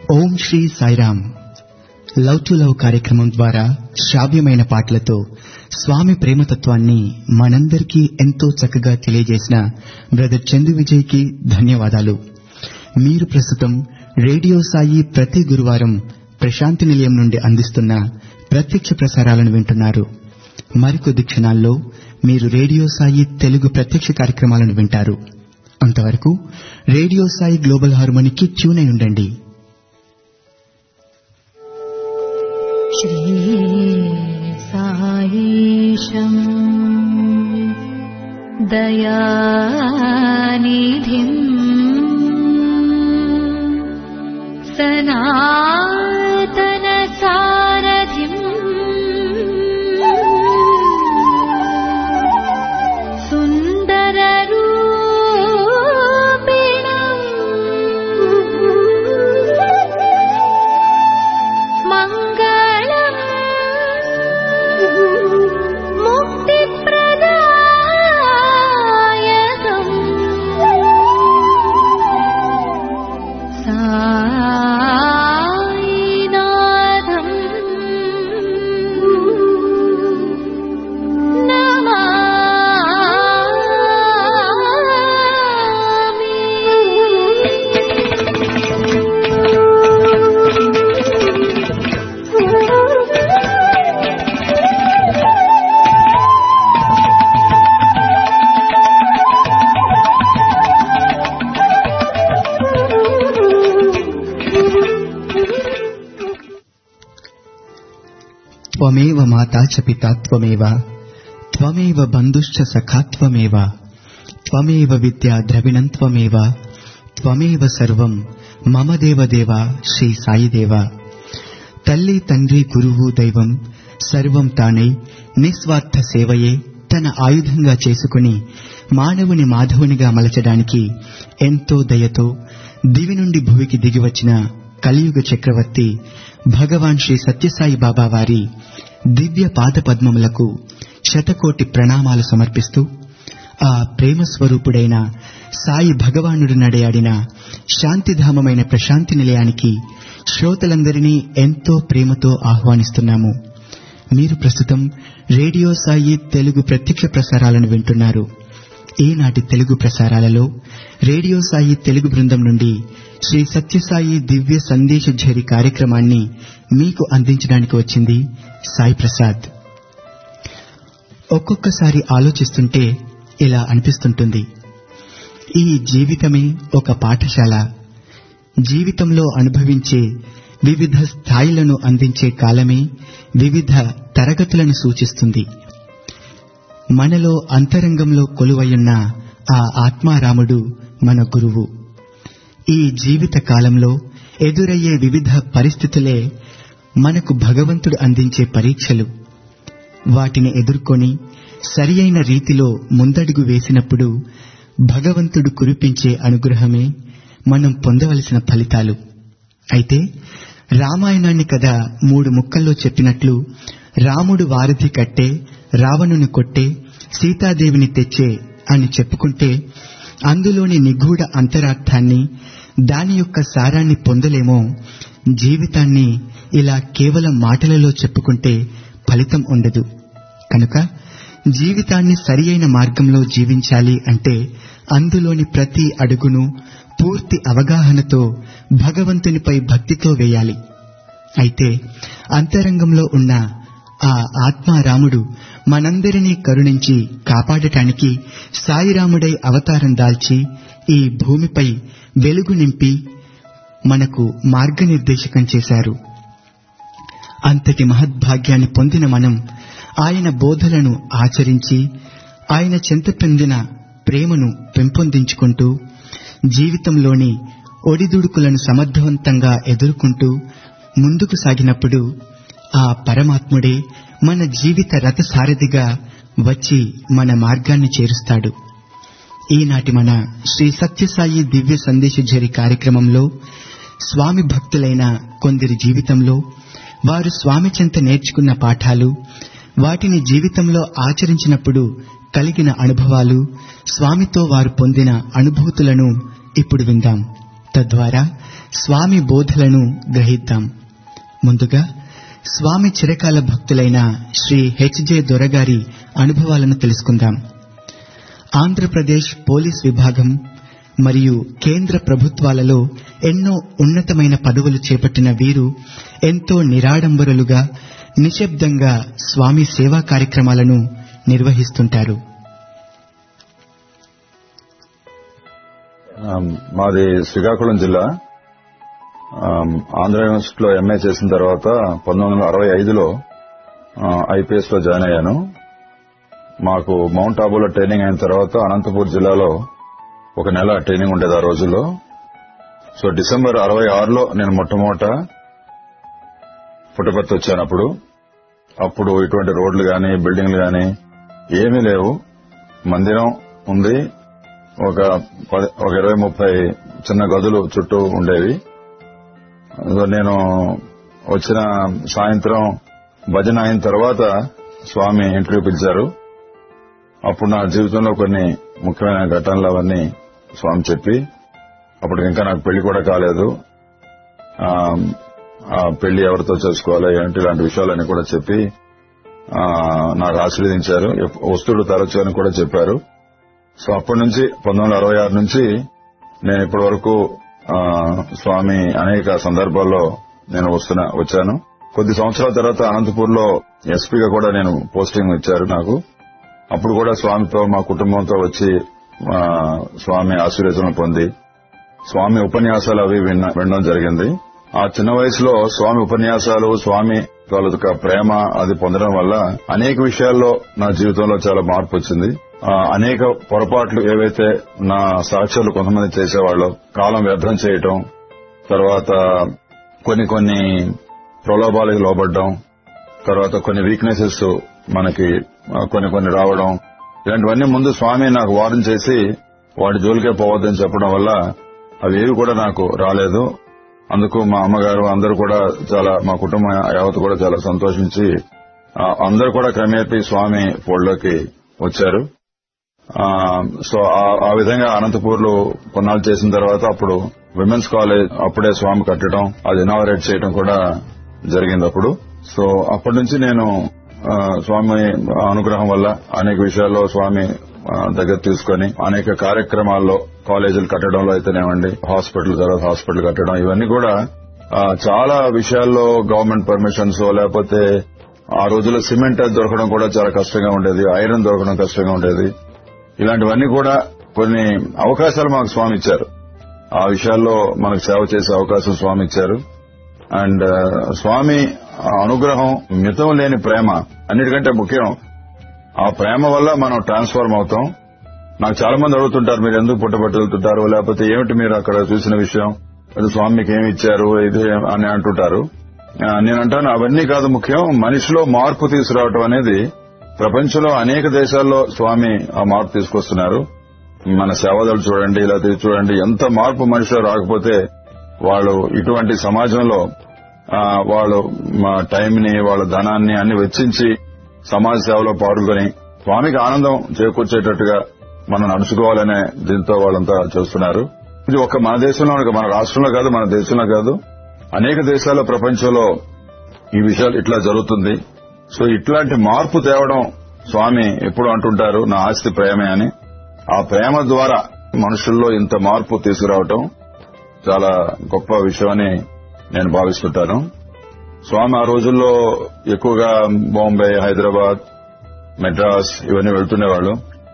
Om Sri Sairam love to love కార్యక్రమం ద్వారా శ్రావ్యమైన పాటలతో స్వామి ప్రేమతత్వాన్ని మనందరికీ ఎంతో చక్కగా తెలియజేసిన బ్రదర్ చందు విజయ్ కి ధన్యవాదాలు మీరు ప్రస్తుతం రేడియో సాయి ప్రతి గురువారం ప్రశాంతి నిలయం నుండి అందిస్తున్న ప్రత్యక్ష ప్రసారాలను వింటున్నారు మరికొద్ది క్షణాల్లో మీరు రేడియో సాయి తెలుగు ప్రత్యక్ష కార్యక్రమాలను వింటారు అంతవరకు రేడియో సాయి గ్లోబల్ హార్మోనికి ట్యూన్ అయి ఉండండి श्रीसायीशम् दयानिधिम् सनातनसारथिम् सुन्दररूपिणम् मङ्गलम् मुक्तिप्रदायकम् सायिनाथम् త్వమేవ మాతా చ పితా త్వమేవ త్వమేవ బంధుశ్చ సఖా త్వమేవ త్వమేవ విద్యా ద్రవిణం త్వమేవ త్వమేవ సర్వం మమ దేవదేవ శ్రీ సాయిదేవ తల్లి తండ్రి గురువు దైవం సర్వం తానై నిస్వార్థ సేవయే తన ఆయుధంగా చేసుకుని మానవుని మాధవునిగా మలచడానికి ఎంతో దయతో దివి నుండి భువికి దిగివచ్చిన కలియుగ చక్రవర్తి భగవాన్ శ్రీ సత్యసాయి బాబా వారి దివ్య పాద పద్మములకు శతకోటి ప్రణామాలు సమర్పిస్తూ ఆ ప్రేమ స్వరూపుడైన సాయి భగవానుడు నడయాడిన శాంతిధామమైన ప్రశాంతి నిలయానికి శ్రోతలందరినీ ఎంతో ప్రేమతో ఆహ్వానిస్తున్నాము మీరు ప్రస్తుతం రేడియో సాయి తెలుగు ప్రత్యక్ష ప్రసారాలను వింటున్నారు ఈనాటి తెలుగు ప్రసారాలలో రేడియో సాయి తెలుగు బృందం నుండి శ్రీ సత్యసాయి దివ్య సందేశ ఝరి కార్యక్రమాన్ని మీకు అందించడానికి వచ్చింది సాయి ప్రసాద్ ఒక్కొక్కసారి ఆలోచిస్తుంటే ఇలా అనిపిస్తుంటుంది ఈ జీవితమే ఒక పాఠశాల జీవితంలో అనుభవించే వివిధ స్థాయిలను అందించే కాలమే వివిధ తరగతులను సూచిస్తుంది మనలో అంతరంగంలో కొలువయున్న ఆ ఆత్మారాముడు మన గురువు ఈ జీవిత కాలంలో ఎదురయ్యే వివిధ పరిస్థితులే మనకు భగవంతుడు అందించే పరీక్షలు వాటిని ఎదుర్కొని సరియైన రీతిలో ముందడుగు వేసినప్పుడు భగవంతుడు కురిపించే అనుగ్రహమే మనం పొందవలసిన ఫలితాలు అయితే రామాయణాన్ని కదా మూడు ముక్కల్లో చెప్పినట్లు రాముడు వారధి కట్టే రావణుని కొట్టే సీతాదేవిని తెచ్చే అని చెప్పుకుంటే అందులోని నిగూఢ అంతరార్థాన్ని దాని యొక్క సారాన్ని పొందలేమో జీవితాన్ని ఇలా కేవలం మాటలలో చెప్పుకుంటే ఫలితం ఉండదు కనుక జీవితాన్ని సరియైన మార్గంలో జీవించాలి అంటే అందులోని ప్రతి అడుగును పూర్తి అవగాహనతో భగవంతునిపై భక్తితో వేయాలి అయితే అంతరంగంలో ఉన్న ఆ ఆత్మారాముడు మనందరినీ కరుణించి కాపాడటానికి సాయిరాముడై అవతారం దాల్చి ఈ భూమిపై వెలుగు నింపి మనకు మార్గనిర్దేశకం చేశారు అంతటి మహద్భాగ్యాన్ని పొందిన మనం ఆయన బోధలను ఆచరించి ఆయన చెంత పొందిన ప్రేమను పెంపొందించుకుంటూ జీవితంలోని ఒడిదుడుకులను సమర్థవంతంగా ఎదుర్కొంటూ ముందుకు సాగినప్పుడు ఆ పరమాత్ముడే మన జీవిత రథసారథిగా వచ్చి మన మార్గాన్ని చేరుస్తాడు ఈనాటి మన శ్రీ సత్యసాయి దివ్య సందేశ జరి కార్యక్రమంలో స్వామి భక్తులైన కొందరి జీవితంలో వారు స్వామి చెంత నేర్చుకున్న పాఠాలు వాటిని జీవితంలో ఆచరించినప్పుడు కలిగిన అనుభవాలు స్వామితో వారు పొందిన అనుభూతులను ఇప్పుడు విందాం తద్వారా స్వామి బోధలను గ్రహిద్దాం ముందుగా స్వామి చిరకాల భక్తులైన శ్రీ హెచ్జే దొరగారి అనుభవాలను తెలుసుకుందాం ఆంధ్రప్రదేశ్ పోలీస్ విభాగం మరియు కేంద్ర ప్రభుత్వాలలో ఎన్నో ఉన్నతమైన పదవులు చేపట్టిన వీరు ఎంతో నిరాడంబరులుగా నిశ్శబ్దంగా స్వామి సేవా కార్యక్రమాలను నిర్వహిస్తుంటారు ఆమ్, మాది శ్రీకాకుళం జిల్లా ఆమ్, ఆంధ్ర యూనివర్సిటీలో ఎంఏ చేసిన తర్వాత పంతొమ్మిది వందల అరవై ఐదులో ఐపీఎస్ లో జాయిన్ అయ్యాను మాకు మౌంట్ ఆబూలో ట్రైనింగ్ అయిన తర్వాత అనంతపూర్ జిల్లాలో ఒక నెల ట్రైనింగ్ ఉండేది ఆ రోజుల్లో సో డిసెంబర్ అరవై ఆరులో నేను మొట్టమొదట పుట్టపర్తి వచ్చాను అప్పుడు అప్పుడు ఇటువంటి రోడ్లు గాని బిల్డింగ్లు గాని ఏమీ లేవు మందిరం ఉంది ఒక పది- ఒక ఇరవై ముప్పై చిన్న గదులు చుట్టూ ఉండేవి అందులో నేను వచ్చిన సాయంత్రం భజన అయిన తర్వాత స్వామి ఇంటర్వ్యూ పిలిచారు అప్పుడు నా జీవితంలో కొన్ని ముఖ్యమైన ఘటనలు అవన్నీ స్వామి చెప్పి అప్పుడు ఇంకా నాకు పెళ్లి కూడా కాలేదు ఆ, ఆ పెళ్లి ఎవరితో చేసుకోవాలి ఏంటి ఇలాంటి విషయాలన్నీ కూడా చెప్పి ఆ, నాకు ఆశీర్వదించారు ఎప్- వస్తువులు తరచు అని కూడా చెప్పారు సో అప్పటి నుంచి పంతొమ్మిది వందల అరవై ఆరు నుంచి నేను ఇప్పటి వరకు ఆ, స్వామి అనేక సందర్భాల్లో నేను వస్తున్నా వచ్చాను కొద్ది సంవత్సరాల తర్వాత అనంతపూర్ లో ఎస్పీగా కూడా నేను పోస్టింగ్ ఇచ్చారు నాకు అప్పుడు కూడా స్వామితో మా కుటుంబంతో వచ్చి ఆ, స్వామి ఆశీర్వచనం పొంది స్వామి ఉపన్యాసాలు అవి విన్న వినడం జరిగింది ఆ చిన్న వయసులో స్వామి ఉపన్యాసాలు స్వామి తాలూకా ప్రేమ అది పొందడం వల్ల అనేక విషయాల్లో నా జీవితంలో చాలా మార్పు వచ్చింది ఆ, అనేక పొరపాట్లు ఏవైతే నా సాక్షులు కొంతమంది చేసేవాళ్ళు కాలం వ్యర్థం చేయటం తర్వాత కొన్ని కొన్ని ప్రలోభాలకు లోబడ్డం తర్వాత కొన్ని వీక్నెసెస్ మనకి ఆ, కొన్ని కొన్ని రావడం ఇలాంటివన్నీ ముందు స్వామి నాకు వారం చేసి వాటి జోలికే పోవద్దని చెప్పడం వల్ల అవి ఏవి కూడా నాకు రాలేదు అందుకు మా అమ్మగారు అందరూ కూడా చాలా మా కుటుంబం యావత్ కూడా చాలా సంతోషించి ఆ, అందరూ కూడా క్రమేపీ స్వామి ఫోల్డ్లోకి వచ్చారు ఆ, సో ఆ- ఆ విధంగా అనంతపూర్ లో కొన్నాళ్ళు చేసిన తర్వాత అప్పుడు విమెన్స్ కాలేజ్ అప్పుడే స్వామి కట్టడం అది ఇనావరేట్ చేయడం కూడా జరిగింది అప్పుడు సో అప్పటి నుంచి నేను ఆ, స్వామి అనుగ్రహం వల్ల అనేక విషయాల్లో స్వామి ఆ, దగ్గర తీసుకొని అనేక కార్యక్రమాల్లో కాలేజీలు కట్టడంలో అయితేనేమండి హాస్పిటల్ తర్వాత హాస్పిటల్ కట్టడం ఇవన్నీ కూడా ఆ, చాలా విషయాల్లో గవర్నమెంట్ పర్మిషన్స్ లేకపోతే ఆ రోజుల్లో సిమెంట్ అది దొరకడం కూడా చాలా కష్టంగా ఉండేది ఐరన్ దొరకడం కష్టంగా ఉండేది ఇలాంటివన్నీ కూడా కొన్ని అవకాశాలు మాకు స్వామి ఇచ్చారు ఆ విషయాల్లో మనకు సేవ చేసే అవకాశం స్వామి ఇచ్చారు అండ్ స్వామి ఆ అనుగ్రహం మితం లేని ప్రేమ అన్నిటికంటే ముఖ్యం ఆ ప్రేమ వల్ల మనం ట్రాన్స్ఫార్మ్ అవుతాం నాకు చాలా మంది అడుగుతుంటారు మీరు ఎందుకు పుట్టబట్టలుతుంటారు లేకపోతే ఏమిటి మీరు అక్కడ చూసిన విషయం అది స్వామి మీకు ఏమి ఇచ్చారు ఇది అని అంటుంటారు ఆ, నేను అంటాను అవన్నీ కాదు ముఖ్యం మనిషిలో మార్పు తీసుకురావటం అనేది ప్రపంచంలో అనేక దేశాల్లో స్వామి ఆ మార్పు తీసుకొస్తున్నారు మన సేవదలు చూడండి ఇలా తిరిగి చూడండి ఎంత మార్పు మనిషిలో రాకపోతే వాళ్ళు ఇటువంటి సమాజంలో ఆ, వాళ్ళు మా టైంని వాళ్ళ ధనాన్ని అన్ని వెచ్చించి సమాజ సేవలో పాల్గొని స్వామికి ఆనందం చేకూర్చేటట్టుగా మనం నడుచుకోవాలనే దీంతో వాళ్ళంతా చేస్తున్నారు ఇది ఒక మన దేశంలో మన రాష్ట్రంలో కాదు మన దేశంలో కాదు అనేక దేశాల ప్రపంచంలో ఈ విషయాలు ఇట్లా జరుగుతుంది సో ఇట్లాంటి మార్పు తేవడం స్వామి ఎప్పుడు అంటుంటారు నా ఆస్తి ప్రేమే అని ఆ ప్రేమ ద్వారా మనుషుల్లో ఇంత మార్పు తీసుకురావటం చాలా గొప్ప విషయం అని నేను భావిస్తుంటాను స్వామి ఆ రోజుల్లో ఎక్కువగా బాంబే హైదరాబాద్ మెడ్రాస్ ఇవన్నీ వెళ్తుండేవాళ్ళు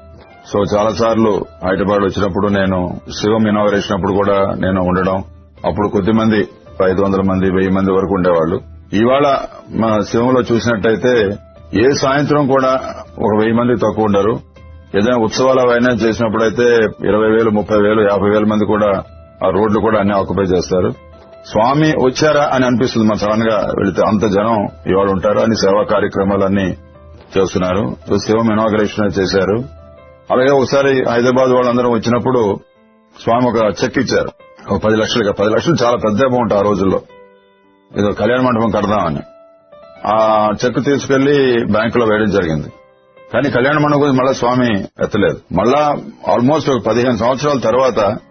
సో చాలా సార్లు హైదరాబాద్ వచ్చినప్పుడు నేను శివం ఇనాగరేషన్ అప్పుడు కూడా నేను ఉండడం అప్పుడు కొద్ది మంది ఐదు వందల మంది వెయ్యి మంది వరకు ఉండేవాళ్ళు ఇవాళ మా శివంలో చూసినట్టయితే ఏ సాయంత్రం కూడా ఒక వెయ్యి మంది తక్కువ ఉండరు ఏదైనా ఉత్సవాలు అవైనా చేసినప్పుడైతే ఇరవై వేలు ముప్పై వేలు యాభై వేల మంది కూడా ఆ రోడ్లు కూడా అన్ని ఆక్యుపై చేస్తారు స్వామి వచ్చారా అని అనిపిస్తుంది మన సడన్ గా వెళితే అంత జనం ఇవాళ ఉంటారు అని సేవా కార్యక్రమాలన్నీ చేస్తున్నారు సో శివం ఇనాగరేషన్ చేశారు అలాగే ఒకసారి హైదరాబాద్ వాళ్ళందరం వచ్చినప్పుడు స్వామి ఒక చెక్ ఇచ్చారు ఒక పది లక్షలుగా పది లక్షలు చాలా పెద్ద అమౌంట్ ఆ రోజుల్లో ఏదో కళ్యాణ మండపం కడదామని ఆ చెక్ తీసుకెళ్లి బ్యాంకులో వేయడం జరిగింది కానీ కళ్యాణ మండపం గురించి మళ్ళా స్వామి ఎత్తలేదు మళ్ళా ఆల్మోస్ట్ ఒక పదిహేను సంవత్సరాల తర్వాత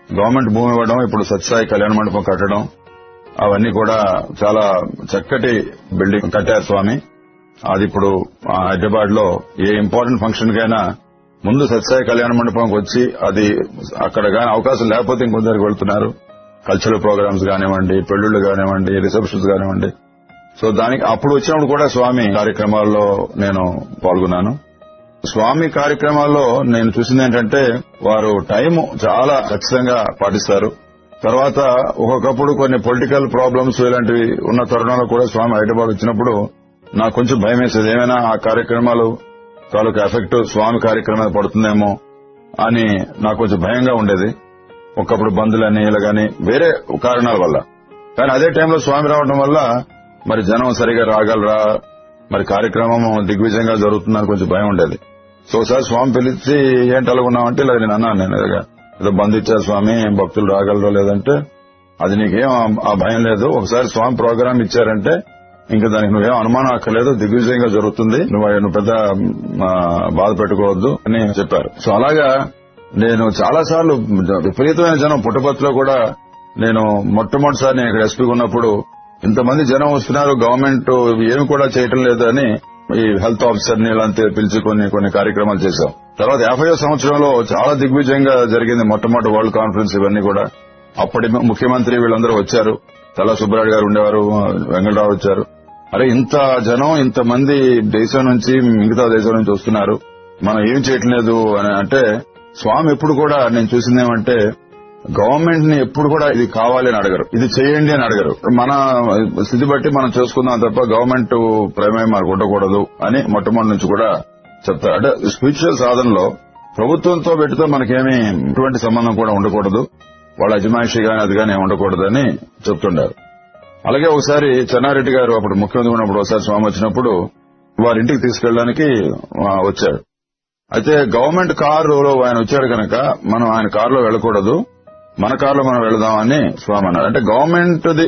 గవర్నమెంట్ భూమి ఇవ్వడం ఇప్పుడు సత్యసాయి కళ్యాణ మండపం కట్టడం అవన్నీ కూడా చాలా చక్కటి బిల్డింగ్ కట్టారు స్వామి అది ఇప్పుడు ఆ, హైదరాబాద్ లో ఏ ఇంపార్టెంట్ ఫంక్షన్ కైనా ముందు సత్యసాయి కళ్యాణ మండపంకి వచ్చి అది అక్కడ గాని అవకాశం లేకపోతే ఇంకొందరికి వెళ్తున్నారు కల్చరల్ ప్రోగ్రామ్స్ కానివ్వండి పెళ్లిళ్లు కానివ్వండి రిసెప్షన్స్ కానివ్వండి సో దానికి అప్పుడు వచ్చినప్పుడు కూడా స్వామి కార్యక్రమాల్లో నేను పాల్గొన్నాను స్వామి కార్యక్రమాల్లో నేను చూసింది ఏంటంటే వారు టైం చాలా ఖచ్చితంగా పాటిస్తారు తర్వాత ఒక్కొక్కప్పుడు కొన్ని పొలిటికల్ ప్రాబ్లమ్స్ ఇలాంటివి ఉన్న తరుణంలో కూడా స్వామి హైదరాబాద్ వచ్చినప్పుడు నాకు కొంచెం భయం వేసేది ఏమైనా ఆ కార్యక్రమాలు తాలూకు ఎఫెక్ట్ స్వామి కార్యక్రమం పడుతుందేమో అని నాకు కొంచెం భయంగా ఉండేది ఒకప్పుడు బంధులని ఇలా గాని వేరే కారణాల వల్ల కానీ అదే టైంలో స్వామి రావడం వల్ల మరి జనం సరిగా రాగలరా మరి కార్యక్రమం దిగ్విజయంగా జరుగుతుందని కొంచెం భయం ఉండేది సో ఒకసారి స్వామి పిలిచి ఏంటి అలాగున్నామంటే ఇలా నేను అన్నాను నేను ఇలాగా ఏదో బంధు ఇచ్చారు స్వామి భక్తులు రాగలరో లేదంటే అది నీకేం ఆ- ఆ భయం లేదు ఒకసారి స్వామి ప్రోగ్రామ్ ఇచ్చారంటే ఇంకా దానికి నువ్వేం అనుమానం అక్కర్లేదు దిగ్విజయంగా జరుగుతుంది నువ్వు నువ్వు పెద్ద ఆ, బాధ పెట్టుకోవద్దు అని చెప్పారు సో అలాగా నేను చాలా సార్లు విపరీతమైన జనం పుట్టపత్తిలో కూడా నేను మొట్టమొదటిసారి నేను ఇక్కడ ఎస్పీగా ఉన్నప్పుడు ఇంతమంది జనం వస్తున్నారు గవర్నమెంట్ ఏమి కూడా చేయటం లేదని ఈ హెల్త్ ఆఫీసర్ ని ఇలాంటి పిలిచి కొన్ని కొన్ని కార్యక్రమాలు చేశాం తర్వాత యాభై సంవత్సరంలో చాలా దిగ్విజయంగా జరిగింది మొట్టమొదటి వరల్డ్ కాన్ఫరెన్స్ ఇవన్నీ కూడా అప్పటి ముఖ్యమంత్రి వీళ్ళందరూ వచ్చారు తల సుబ్బరాయుడు గారు ఉండేవారు వెంకటరావు వచ్చారు అరే ఇంత జనం ఇంత మంది దేశం నుంచి మిగతా దేశం నుంచి వస్తున్నారు మనం ఏం చేయట్లేదు అని అంటే స్వామి ఎప్పుడు కూడా నేను చూసింది ఏమంటే గవర్నమెంట్ ని ఎప్పుడు కూడా ఇది కావాలి అని అడగరు ఇది చేయండి అని అడగరు మన స్థితి బట్టి మనం చేసుకుందాం తప్ప గవర్నమెంట్ ప్రమేయం మనకు ఉండకూడదు అని మొట్టమొదటి నుంచి కూడా చెప్తారు అంటే స్పిరిచువల్ సాధనలో ప్రభుత్వంతో వీటితో మనకేమీ ఎటువంటి సంబంధం కూడా ఉండకూడదు వాళ్ళ అజమాయిషి గాని అది గాని ఉండకూడదని చెప్తుండారు అలాగే ఒకసారి చెన్నారెడ్డి గారు అప్పుడు ముఖ్యమంత్రి ఉన్నప్పుడు ఒకసారి స్వామి వచ్చినప్పుడు వారి ఇంటికి తీసుకెళ్ళడానికి ఆ, వచ్చాడు అయితే గవర్నమెంట్ కారులో ఆయన వచ్చాడు కనుక మనం ఆయన కారులో వెళ్ళకూడదు మన కారులో మనం వెళదామని స్వామి అన్నారు అంటే గవర్నమెంట్ ది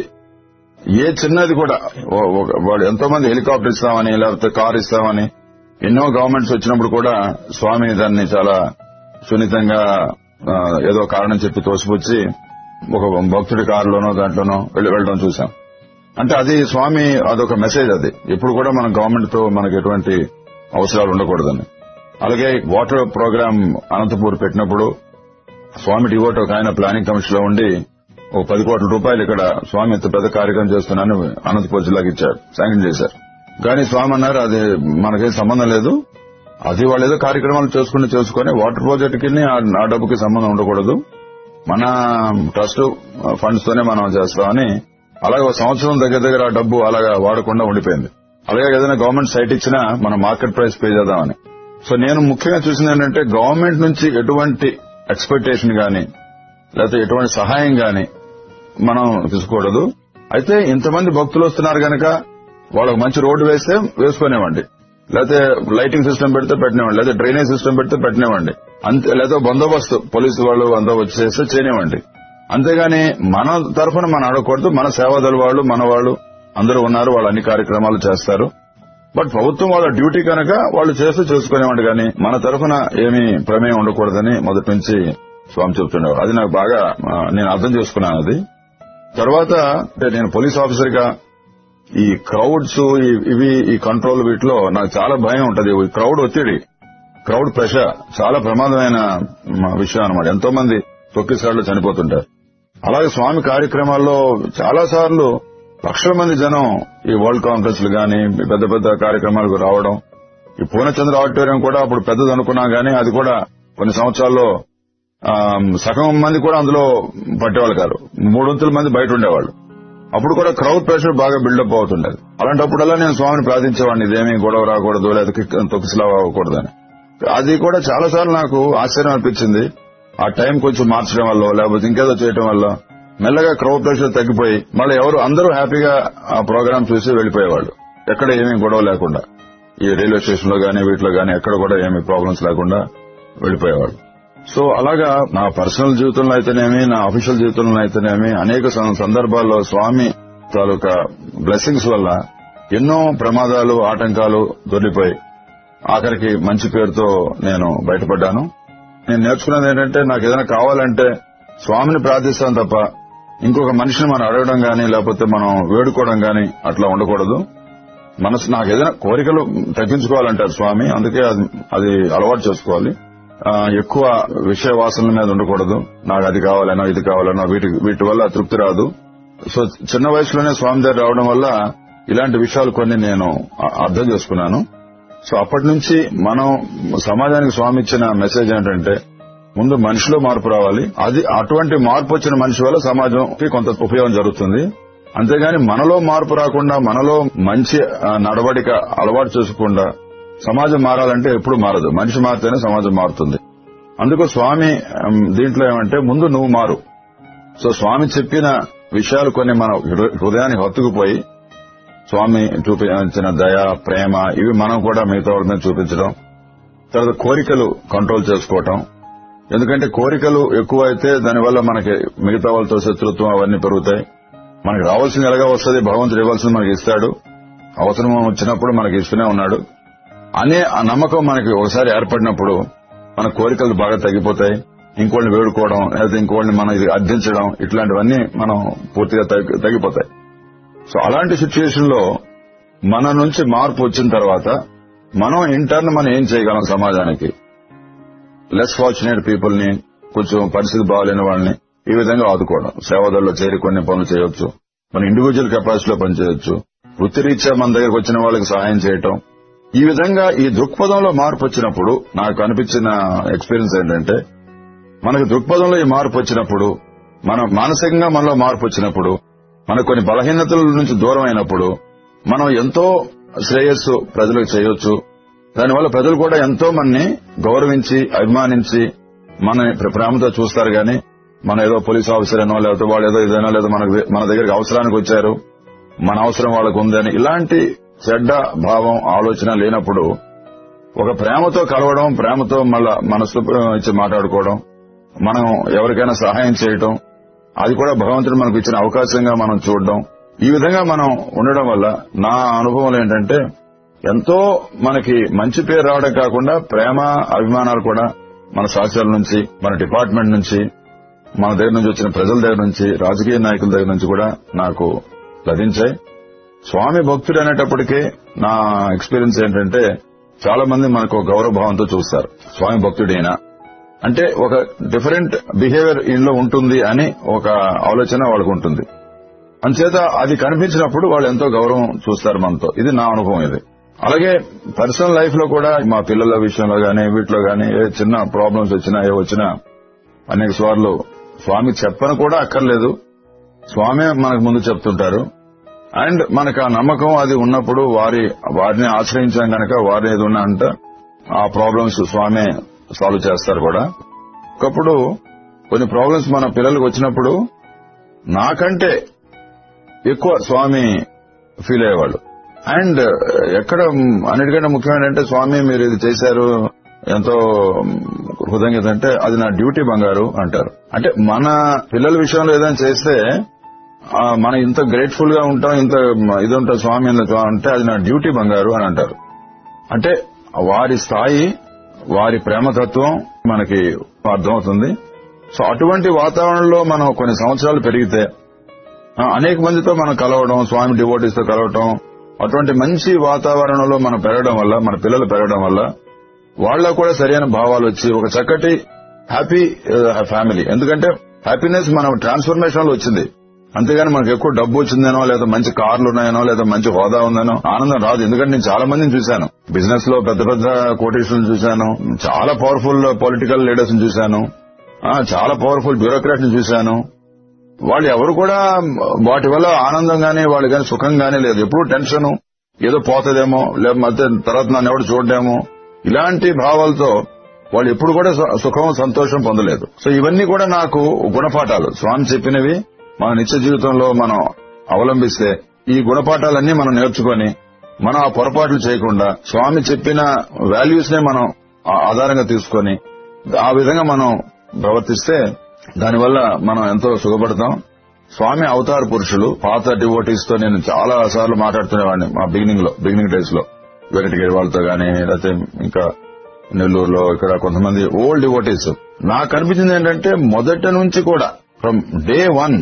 ఏ చిన్నది కూడా ఓ- ఒక- వాడు ఎంతో మంది హెలికాప్టర్ ఇస్తామని లేకపోతే కారు ఇస్తామని ఎన్నో గవర్నమెంట్స్ వచ్చినప్పుడు కూడా స్వామి దాన్ని చాలా సున్నితంగా ఆ, ఏదో కారణం చెప్పి తోసిపుచ్చి ఒక భక్తుడి కారులోనో దాంట్లోనో వెళ్ళి వెళ్ళడం చూసాం అంటే అది స్వామి అదొక మెసేజ్ అది ఎప్పుడు కూడా మన గవర్నమెంట్ తో మనకి ఎటువంటి అవసరాలు ఉండకూడదని అలాగే వాటర్ ప్రోగ్రామ్ అనంతపూర్ పెట్టినప్పుడు స్వామి డివోట్ ఒక ఆయన ప్లానింగ్ కమిషన్ లో ఉండి ఒక పది కోట్ల రూపాయలు ఇక్కడ స్వామి ఇంత పెద్ద కార్యక్రమం చేస్తున్నాను అనంతపూర్ జిల్లాకి ఇచ్చారు శాంక్షన్ చేశారు కానీ స్వామి అన్నారు అది మనకేం సంబంధం లేదు అది వాళ్ళు ఏదో కార్యక్రమాలు చేసుకుని చేసుకుని వాటర్ ప్రాజెక్ట్ కి ఆ డబ్బుకి సంబంధం ఉండకూడదు మన ట్రస్ట్ ఫండ్స్ తోనే మనం చేస్తామని అలాగే ఒక సంవత్సరం దగ్గర దగ్గర ఆ డబ్బు అలాగా వాడకుండా ఉండిపోయింది అలాగే ఏదైనా గవర్నమెంట్ సైట్ ఇచ్చినా మనం మార్కెట్ ప్రైస్ పే చేద్దామని సో నేను ముఖ్యంగా చూసింది ఏంటంటే గవర్నమెంట్ నుంచి ఎటువంటి ఎక్స్పెక్టేషన్ గాని లేకపోతే ఎటువంటి సహాయం గాని మనం తీసుకోకూడదు అయితే ఇంతమంది భక్తులు వస్తున్నారు గనక వాళ్ళకి మంచి రోడ్డు వేస్తే వేసుకునేవ్వండి లేకపోతే లైటింగ్ సిస్టమ్ పెడితే పెట్టినివ్వండి లేదా డ్రైనేజ్ సిస్టమ్ పెడితే పెట్టినివ్వండి అంతే లేదా బందోబస్తు పోలీసు వాళ్ళు అంతా వచ్చేస్తే చేయనివ్వండి అంతేగాని మన తరఫున మనం అడగకూడదు మన సేవాదళ వాళ్ళు మన వాళ్ళు అందరూ ఉన్నారు వాళ్ళు అన్ని కార్యక్రమాలు చేస్తారు బట్ ప్రభుత్వం వాళ్ళ డ్యూటీ కనుక వాళ్ళు చేస్తూ చేసుకునేవాడు కానీ మన తరఫున ఏమీ ప్రమేయం ఉండకూడదని మొదటి నుంచి స్వామి చెప్తుండేవారు అది నాకు బాగా ఆ, నేను అర్థం చేసుకున్నాను అది తర్వాత అంటే నేను పోలీస్ ఆఫీసర్ గా ఈ క్రౌడ్స్ ఈ- ఇవి ఈ కంట్రోల్ వీటిలో నాకు చాలా భయం ఉంటది ఈ క్రౌడ్ ఒత్తిడి క్రౌడ్ ప్రెషర్ చాలా ప్రమాదమైన మ, విషయం అనమాట ఎంతో మంది తొక్కిసార్లు చనిపోతుంటారు అలాగే స్వామి కార్యక్రమాల్లో చాలా సార్లు లక్షల మంది జనం ఈ వరల్డ్ కాన్ఫరెన్స్ గాని పెద్ద పెద్ద కార్యక్రమాలకు రావడం ఈ పూర్ణచంద్ర ఆడిటోరియం కూడా అప్పుడు పెద్దది అనుకున్నాం గానీ అది కూడా కొన్ని సంవత్సరాల్లో ఆ, సగం మంది కూడా అందులో పట్టేవాళ్ళు కాదు మూడొంతుల మంది బయట ఉండేవాళ్ళు అప్పుడు కూడా క్రౌడ్ ప్రెషర్ బాగా బిల్డప్ అవుతుండేది అలాంటప్పుడల్లా నేను స్వామిని ప్రార్థించేవాడిని ఇదేమీ గొడవ రాకూడదు లేదా తొక్కిసలావ అవ్వకూడదని అది కూడా చాలా సార్లు నాకు ఆశ్చర్యం అనిపించింది ఆ టైం కొంచెం మార్చడం వల్ల లేకపోతే ఇంకేదో చేయడం వల్ల మెల్లగా క్రౌడ్ ప్రెషర్ తగ్గిపోయి మళ్ళీ ఎవరు అందరూ హ్యాపీగా ఆ ప్రోగ్రామ్ చూసి వెళ్లిపోయేవాళ్ళు ఎక్కడ ఏమీ గొడవ లేకుండా ఈ రైల్వే స్టేషన్ లో గానీ వీటిలో గానీ ఎక్కడ కూడా ఏమీ ప్రాబ్లమ్స్ లేకుండా వెళ్లిపోయేవాళ్ళు సో అలాగా నా పర్సనల్ జీవితంలో అయితేనేమి నా అఫీషియల్ జీవితంలో అయితేనేమి అనేక సం- సందర్భాల్లో స్వామి తాలూకా బ్లెస్సింగ్స్ వల్ల ఎన్నో ప్రమాదాలు ఆటంకాలు దొరికిపోయి ఆఖరికి మంచి పేరుతో నేను బయటపడ్డాను నేను నేర్చుకున్నది ఏంటంటే నాకు ఏదైనా కావాలంటే స్వామిని ప్రార్థిస్తాం తప్ప ఇంకొక మనిషిని మనం అడగడం గాని లేకపోతే మనం వేడుకోవడం గాని అట్లా ఉండకూడదు మనసు నాకు ఏదైనా కోరికలు తగ్గించుకోవాలంటారు స్వామి అందుకే అది అది అలవాటు చేసుకోవాలి ఆ, ఎక్కువ విషయ వాసనల మీద ఉండకూడదు నాకు అది కావాలనో ఇది కావాలనో వీటి వీటి వల్ల తృప్తి రాదు సో చిన్న వయసులోనే స్వామి దగ్గర రావడం వల్ల ఇలాంటి విషయాలు కొన్ని నేను అ- అర్థం చేసుకున్నాను సో అప్పటి నుంచి మనం సమాజానికి స్వామి ఇచ్చిన మెసేజ్ ఏంటంటే ముందు మనిషిలో మార్పు రావాలి అది అటువంటి మార్పు వచ్చిన మనిషి వల్ల సమాజంకి కొంత ఉపయోగం జరుగుతుంది అంతేగాని మనలో మార్పు రాకుండా మనలో మంచి ఆ, నడవడిక అలవాటు చేసుకోకుండా సమాజం మారాలంటే ఎప్పుడు మారదు మనిషి మారితేనే సమాజం మారుతుంది అందుకు స్వామి ఉమ్, దీంట్లో ఏమంటే ముందు నువ్వు మారు సో స్వామి చెప్పిన విషయాలు కొన్ని మన హృ- హృదయానికి హత్తుకుపోయి స్వామి చూపించిన దయ ప్రేమ ఇవి మనం కూడా మిగతా వాళ్ళ మీద చూపించడం తర్వాత కోరికలు కంట్రోల్ చేసుకోవటం ఎందుకంటే కోరికలు ఎక్కువ అయితే దానివల్ల మనకి మిగతా వాళ్ళతో శత్రుత్వం అవన్నీ పెరుగుతాయి మనకి రావాల్సింది ఎలాగా వస్తుంది భగవంతుడు ఇవ్వాల్సింది మనకి ఇస్తాడు అవసరం వచ్చినప్పుడు మనకి ఇస్తూనే ఉన్నాడు అనే ఆ నమ్మకం మనకి ఒకసారి ఏర్పడినప్పుడు మన కోరికలు బాగా తగ్గిపోతాయి ఇంకోళ్ళని వేడుకోవడం లేదా ఇంకోళ్ళని మనం ఇది అర్థించడం ఇట్లాంటివన్నీ మనం పూర్తిగా తగ్గి- తగ్గిపోతాయి సో అలాంటి సిచ్యుయేషన్ లో మన నుంచి మార్పు వచ్చిన తర్వాత మనం ఇంటర్న్ మనం ఏం చేయగలం సమాజానికి లెస్ ఫార్చునేట్ పీపుల్ ని కొంచెం పరిస్థితి బాగాలేని వాళ్ళని ఈ విధంగా ఆదుకోవడం సేవాదల్లో చేరి కొన్ని పనులు చేయొచ్చు మన ఇండివిజువల్ కెపాసిటీలో పనిచేయొచ్చు వృత్తిరీత్యా మన దగ్గరకు వచ్చిన వాళ్ళకి సహాయం చేయటం ఈ విధంగా ఈ దృక్పథంలో మార్పు వచ్చినప్పుడు నాకు అనిపించిన ఎక్స్పీరియన్స్ ఏంటంటే మనకి దృక్పథంలో ఈ మార్పు వచ్చినప్పుడు మన మానసికంగా మనలో మార్పు వచ్చినప్పుడు మనకు కొన్ని బలహీనతల నుంచి దూరం అయినప్పుడు మనం ఎంతో శ్రేయస్సు ప్రజలకు చేయొచ్చు దానివల్ల ప్రజలు కూడా ఎంతో మంది గౌరవించి అభిమానించి మన ప్రేమతో చూస్తారు గాని మన ఏదో పోలీస్ ఆఫీసర్ అనో లేకపోతే వాళ్ళు ఏదో ఇదైనా లేదా మనకు మన దగ్గరికి అవసరానికి వచ్చారు మన అవసరం వాళ్ళకు ఉందని ఇలాంటి చెడ్డ భావం ఆలోచన లేనప్పుడు ఒక ప్రేమతో కలవడం ప్రేమతో మళ్ళా మనసు ఇచ్చి మాట్లాడుకోవడం మనం ఎవరికైనా సహాయం చేయటం అది కూడా భగవంతుడు మనకు ఇచ్చిన అవకాశంగా మనం చూడడం ఈ విధంగా మనం ఉండడం వల్ల నా అనుభవం ఏంటంటే ఎంతో మనకి మంచి పేరు రావడం కాకుండా ప్రేమ అభిమానాలు కూడా మన సహచరుల నుంచి మన డిపార్ట్మెంట్ నుంచి మన దగ్గర నుంచి వచ్చిన ప్రజల దగ్గర నుంచి రాజకీయ నాయకుల దగ్గర నుంచి కూడా నాకు లభించాయి స్వామి భక్తుడు అనేటప్పటికీ నా ఎక్స్పీరియన్స్ ఏంటంటే చాలా మంది మనకు గౌరవ భావంతో చూస్తారు స్వామి భక్తుడైనా అంటే ఒక డిఫరెంట్ బిహేవియర్ ఇంట్లో ఉంటుంది అని ఒక ఆలోచన వాళ్ళకు ఉంటుంది అంచేత అది కనిపించినప్పుడు వాళ్ళు ఎంతో గౌరవం చూస్తారు మనతో ఇది నా అనుభవం ఇది అలాగే పర్సనల్ లైఫ్ లో కూడా మా పిల్లల విషయంలో గానీ వీటిలో గానీ ఏ చిన్న ప్రాబ్లమ్స్ వచ్చినా ఏ వచ్చినా అనేక సార్లు స్వామి చెప్పను కూడా అక్కర్లేదు స్వామి మనకు ముందు చెప్తుంటారు అండ్ మనకు ఆ నమ్మకం అది ఉన్నప్పుడు వారి వారిని ఆశ్రయించాం గనక వారిని ఏది ఉన్నా అంటే ఆ ప్రాబ్లమ్స్ స్వామి సాల్వ్ చేస్తారు కూడా ఒకప్పుడు కొన్ని ప్రాబ్లమ్స్ మన పిల్లలకు వచ్చినప్పుడు నాకంటే ఎక్కువ స్వామి ఫీల్ అయ్యేవాళ్ళు అండ్ ఎక్కడ అన్నిటికంటే ముఖ్యమైన అంటే స్వామి మీరు ఇది చేశారు ఎంతో కృతజ్ఞత అంటే అది నా డ్యూటీ బంగారు అంటారు అంటే మన పిల్లల విషయంలో ఏదైనా చేస్తే ఆ, మనం ఇంత గ్రేట్ఫుల్ గా ఉంటాం ఇంత ఇది ఉంటాం స్వామి ఇంత అంటే అది నా డ్యూటీ బంగారు అని అంటారు అంటే వారి స్థాయి వారి ప్రేమతత్వం మనకి అర్థమవుతుంది సో అటువంటి వాతావరణంలో మనం కొన్ని సంవత్సరాలు పెరిగితే ఆ, అనేక మందితో మనం కలవడం స్వామి డివోటీస్ తో కలవటం అటువంటి మంచి వాతావరణంలో మనం పెరగడం వల్ల మన పిల్లలు పెరగడం వల్ల వాళ్ళకు కూడా సరైన భావాలు వచ్చి ఒక చక్కటి హ్యాపీ ఫ్యామిలీ ఎందుకంటే హ్యాపీనెస్ మన ట్రాన్స్ఫర్మేషన్ లో వచ్చింది అంతేగాని మనకు ఎక్కువ డబ్బు వచ్చిందనో లేదా మంచి కార్లు ఉన్నాయనో లేదా మంచి హోదా ఉందనో ఆనందం రాదు ఎందుకంటే నేను చాలా మందిని చూశాను బిజినెస్ లో పెద్ద పెద్ద కోటేషన్లు చూశాను చాలా పవర్ఫుల్ పొలిటికల్ లీడర్స్ చూశాను ఆ, చాలా పవర్ఫుల్ బ్యూరోక్రాట్ ని చూశాను వాళ్ళు ఎవరు కూడా వాటి వల్ల ఆనందం గానీ వాళ్ళు కానీ సుఖం గానీ లేదు ఎప్పుడు టెన్షన్ ఏదో పోతదేమో లేకపోతే తర్వాత నన్ను ఎవడు చూడడేమో ఇలాంటి భావాలతో వాళ్ళు ఎప్పుడు కూడా సు- సుఖం సంతోషం పొందలేదు సో ఇవన్నీ కూడా నాకు గుణపాఠాలు స్వామి చెప్పినవి మన నిత్య జీవితంలో మనం అవలంబిస్తే ఈ గుణపాఠాలన్నీ మనం నేర్చుకొని మనం ఆ పొరపాట్లు చేయకుండా స్వామి చెప్పిన వాల్యూస్ నే మనం ఆ- ఆధారంగా తీసుకొని ఆ విధంగా మనం ప్రవర్తిస్తే దానివల్ల మనం ఎంతో సుఖపడతాం స్వామి అవతార పురుషులు పాత డివోటీస్ తో నేను చాలా సార్లు మాట్లాడుతునేవాడిని మా బిగినింగ్ లో బిగినింగ్ డేస్ లో వెంకటగిరి వాళ్ళతో గానీ లేకపోతే ఇంకా నెల్లూరులో ఇక్కడ కొంతమంది ఓల్డ్ డివోటీస్ నాకు అనిపించింది ఏంటంటే మొదటి నుంచి కూడా ఫ్రమ్ డే వన్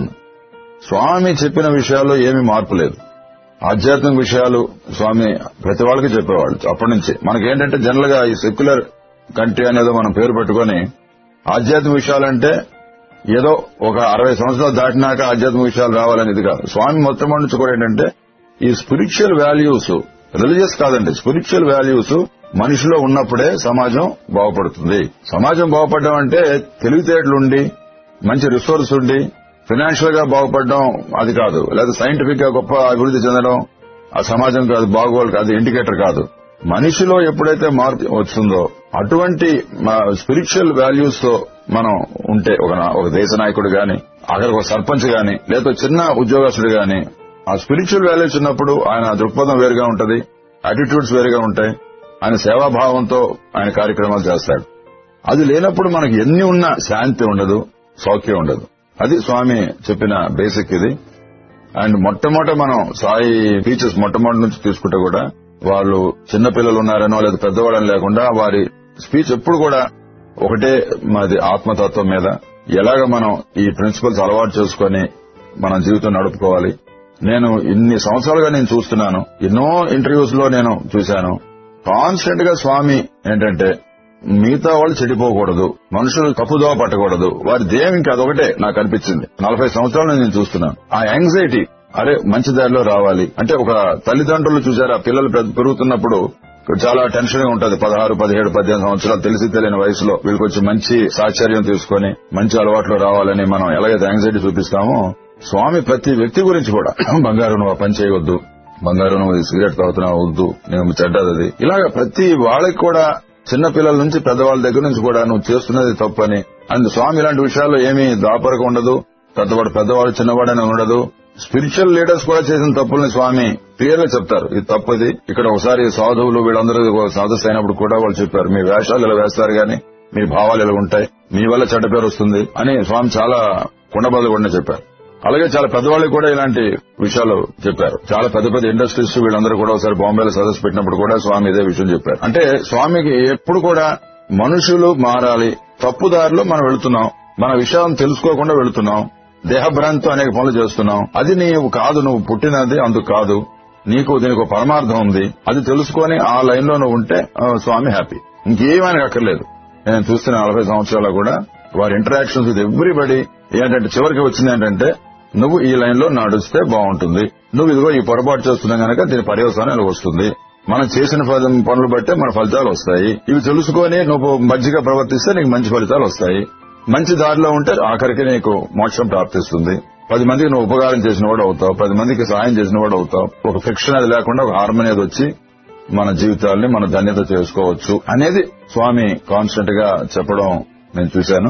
స్వామి చెప్పిన విషయాల్లో ఏమీ మార్పు లేదు ఆధ్యాత్మిక విషయాలు స్వామి ప్రతి వాళ్ళకి చెప్పేవాళ్ళు అప్పటి నుంచి మనకేంటంటే జనరల్ గా ఈ సెక్యులర్ కంట్రీ అనేదో మనం పేరు పెట్టుకొని ఆధ్యాత్మిక విషయాలంటే ఏదో ఒక అరవై సంవత్సరాలు దాటినాక ఆధ్యాత్మిక విషయాలు రావాలనేది కాదు స్వామి మొత్తం నుంచి కూడా ఏంటంటే ఈ స్పిరిచువల్ వాల్యూస్ రిలీజియస్ కాదండి స్పిరిచువల్ వాల్యూస్ మనిషిలో ఉన్నప్పుడే సమాజం బాగుపడుతుంది సమాజం బాగుపడడం అంటే తెలివితేటలుండి మంచి రిసోర్స్ ఉండి ఫైనాన్షియల్ గా బాగుపడడం అది కాదు లేదా సైంటిఫిక్ గా గొప్ప అభివృద్ధి చెందడం ఆ సమాజం కాదు బాగోలు కాదు ఇండికేటర్ కాదు మనిషిలో ఎప్పుడైతే మార్పు వస్తుందో అటువంటి స్పిరిచువల్ వాల్యూస్ తో మనం ఉంటే ఒక నా- ఒక దేశ నాయకుడు గాని అక్కడికి ఒక సర్పంచ్ గాని లేదా చిన్న ఉద్యోగస్తుడు గాని ఆ స్పిరిచువల్ వాల్యూస్ ఉన్నప్పుడు ఆయన దృక్పథం వేరుగా ఉంటది అటిట్యూడ్స్ వేరుగా ఉంటాయి ఆయన సేవాభావంతో ఆయన కార్యక్రమాలు చేస్తాడు అది లేనప్పుడు మనకి ఎన్ని ఉన్నా శాంతి ఉండదు సౌఖ్యం ఉండదు అది స్వామి చెప్పిన బేసిక్ ఇది అండ్ మొట్టమొదట మనం సాయి టీచర్స్ మొట్టమొదటి నుంచి తీసుకుంటే కూడా వాళ్ళు చిన్నపిల్లలు ఉన్నారనో లేదా పెద్దవాళ్ళని లేకుండా వారి స్పీచ్ ఎప్పుడు కూడా ఒకటే మాది ఆత్మతత్వం మీద ఎలాగ మనం ఈ ప్రిన్సిపల్స్ అలవాటు చేసుకొని మన జీవితం నడుపుకోవాలి నేను ఇన్ని సంవత్సరాలుగా నేను చూస్తున్నాను ఎన్నో ఇంటర్వ్యూస్ లో నేను చూశాను కాన్స్టెంట్ గా స్వామి ఏంటంటే మిగతా వాళ్ళు చెడిపోకూడదు మనుషులు తప్పుదోవ పట్టకూడదు వారి ధ్యేయం ఇంకా అదొకటే నాకు అనిపించింది నలభై సంవత్సరాల నుంచి నేను చూస్తున్నాను ఆ యాంగ్జైటీ అరే మంచి దారిలో రావాలి అంటే ఒక తల్లిదండ్రులు చూసారా పిల్లలు పెద్ద- పెరుగుతున్నప్పుడు చాలా టెన్షన్ గా ఉంటది పదహారు పదిహేడు పద్దెనిమిది సంవత్సరాలు తెలిసి తెలియని వయసులో వీళ్ళకి వచ్చి మంచి సాహచర్యం తీసుకొని మంచి అలవాట్లు రావాలని మనం ఎలాగైతే యాంగ్జైటీ చూపిస్తామో స్వామి ప్రతి వ్యక్తి గురించి కూడా బంగారు నువ్వు ఆ పని చేయవద్దు బంగారు నువ్వు ఈ సిగరెట్ తాగుతున్నావు వద్దు నేను చెడ్డది ఇలాగ ప్రతి వాళ్ళకి కూడా చిన్న పిల్లల నుంచి పెద్దవాళ్ళ దగ్గర నుంచి కూడా నువ్వు చేస్తున్నది తప్పని అండ్ స్వామి ఇలాంటి విషయాల్లో ఏమీ దాపరక ఉండదు పెద్దవాడు పెద్దవాడు చిన్నవాడని ఉండదు స్పిరిచువల్ లీడర్స్ కూడా చేసిన తప్పుల్ని స్వామి క్లియర్ గా చెప్తారు ఇది తప్పది ఇక్కడ ఒకసారి సాధువులు వీళ్ళందరూ ఒక సదస్సు అయినప్పుడు కూడా వాళ్ళు చెప్పారు మీ వేషాలు ఇలా వేస్తారు గాని మీ భావాలు ఇలా ఉంటాయి మీ వల్ల చెడ్డ పేరు వస్తుంది అని స్వామి చాలా కుండబద్దలు కూడా చెప్పారు అలాగే చాలా పెద్దవాళ్ళకి కూడా ఇలాంటి విషయాలు చెప్పారు చాలా పెద్ద పెద్ద ఇండస్ట్రీస్ వీళ్ళందరూ కూడా ఒకసారి బాంబేలో సదస్సు పెట్టినప్పుడు కూడా స్వామి ఇదే విషయం చెప్పారు అంటే స్వామికి ఎప్పుడు కూడా మనుషులు మారాలి తప్పుదారిలో మనం వెళుతున్నాం మన విషయాలను తెలుసుకోకుండా వెళుతున్నాం దేహభ్రాంతితో అనేక పనులు చేస్తున్నాం అది నీవు కాదు నువ్వు పుట్టినది అందుకు కాదు నీకు దీనికి ఒక పరమార్థం ఉంది అది తెలుసుకొని ఆ లైన్ లో నువ్వు ఉంటే ఆ, స్వామి హ్యాపీ ఇంకేమీ అక్కర్లేదు నేను చూస్తున్న నలభై సంవత్సరాలు కూడా వారి ఇంటరాక్షన్స్ విత్ ఎవ్రీబడి ఏంటంటే చివరికి వచ్చింది ఏంటంటే నువ్వు ఈ లైన్ లో నడిస్తే బాగుంటుంది నువ్వు ఇదిగో ఈ పొరపాటు చేస్తున్నా గనక దీని పర్యవసానం ఇలా వస్తుంది మనం చేసిన పద- పనులు బట్టే మన ఫలితాలు వస్తాయి ఇవి తెలుసుకొని నువ్వు మంచిగా ప్రవర్తిస్తే నీకు మంచి ఫలితాలు వస్తాయి మంచి దారిలో ఉంటే ఆఖరికి నీకు మోక్షం ప్రాప్తిస్తుంది పది మందికి నువ్వు ఉపకారం చేసిన వాడు అవుతావు పది మందికి సహాయం చేసిన వాడు అవుతావు ఒక ఫిక్షన్ అది లేకుండా ఒక హార్మోని అది వచ్చి మన జీవితాల్ని మన ధన్యత చేసుకోవచ్చు అనేది స్వామి కాన్స్టెంట్ గా చెప్పడం నేను చూశాను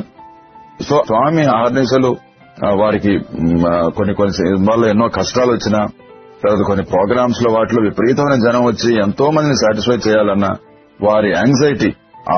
సో స్వామి ఆర్నిసలు వారికి మ్, ఆ, కొన్ని కొన్ని సినిమాల్లో ఎన్నో కష్టాలు వచ్చినా తర్వాత కొన్ని ప్రోగ్రామ్స్ లో వాటిలో విపరీతమైన జనం వచ్చి ఎంతో మందిని సాటిస్ఫై చేయాలన్న వారి యాంగ్జైటీ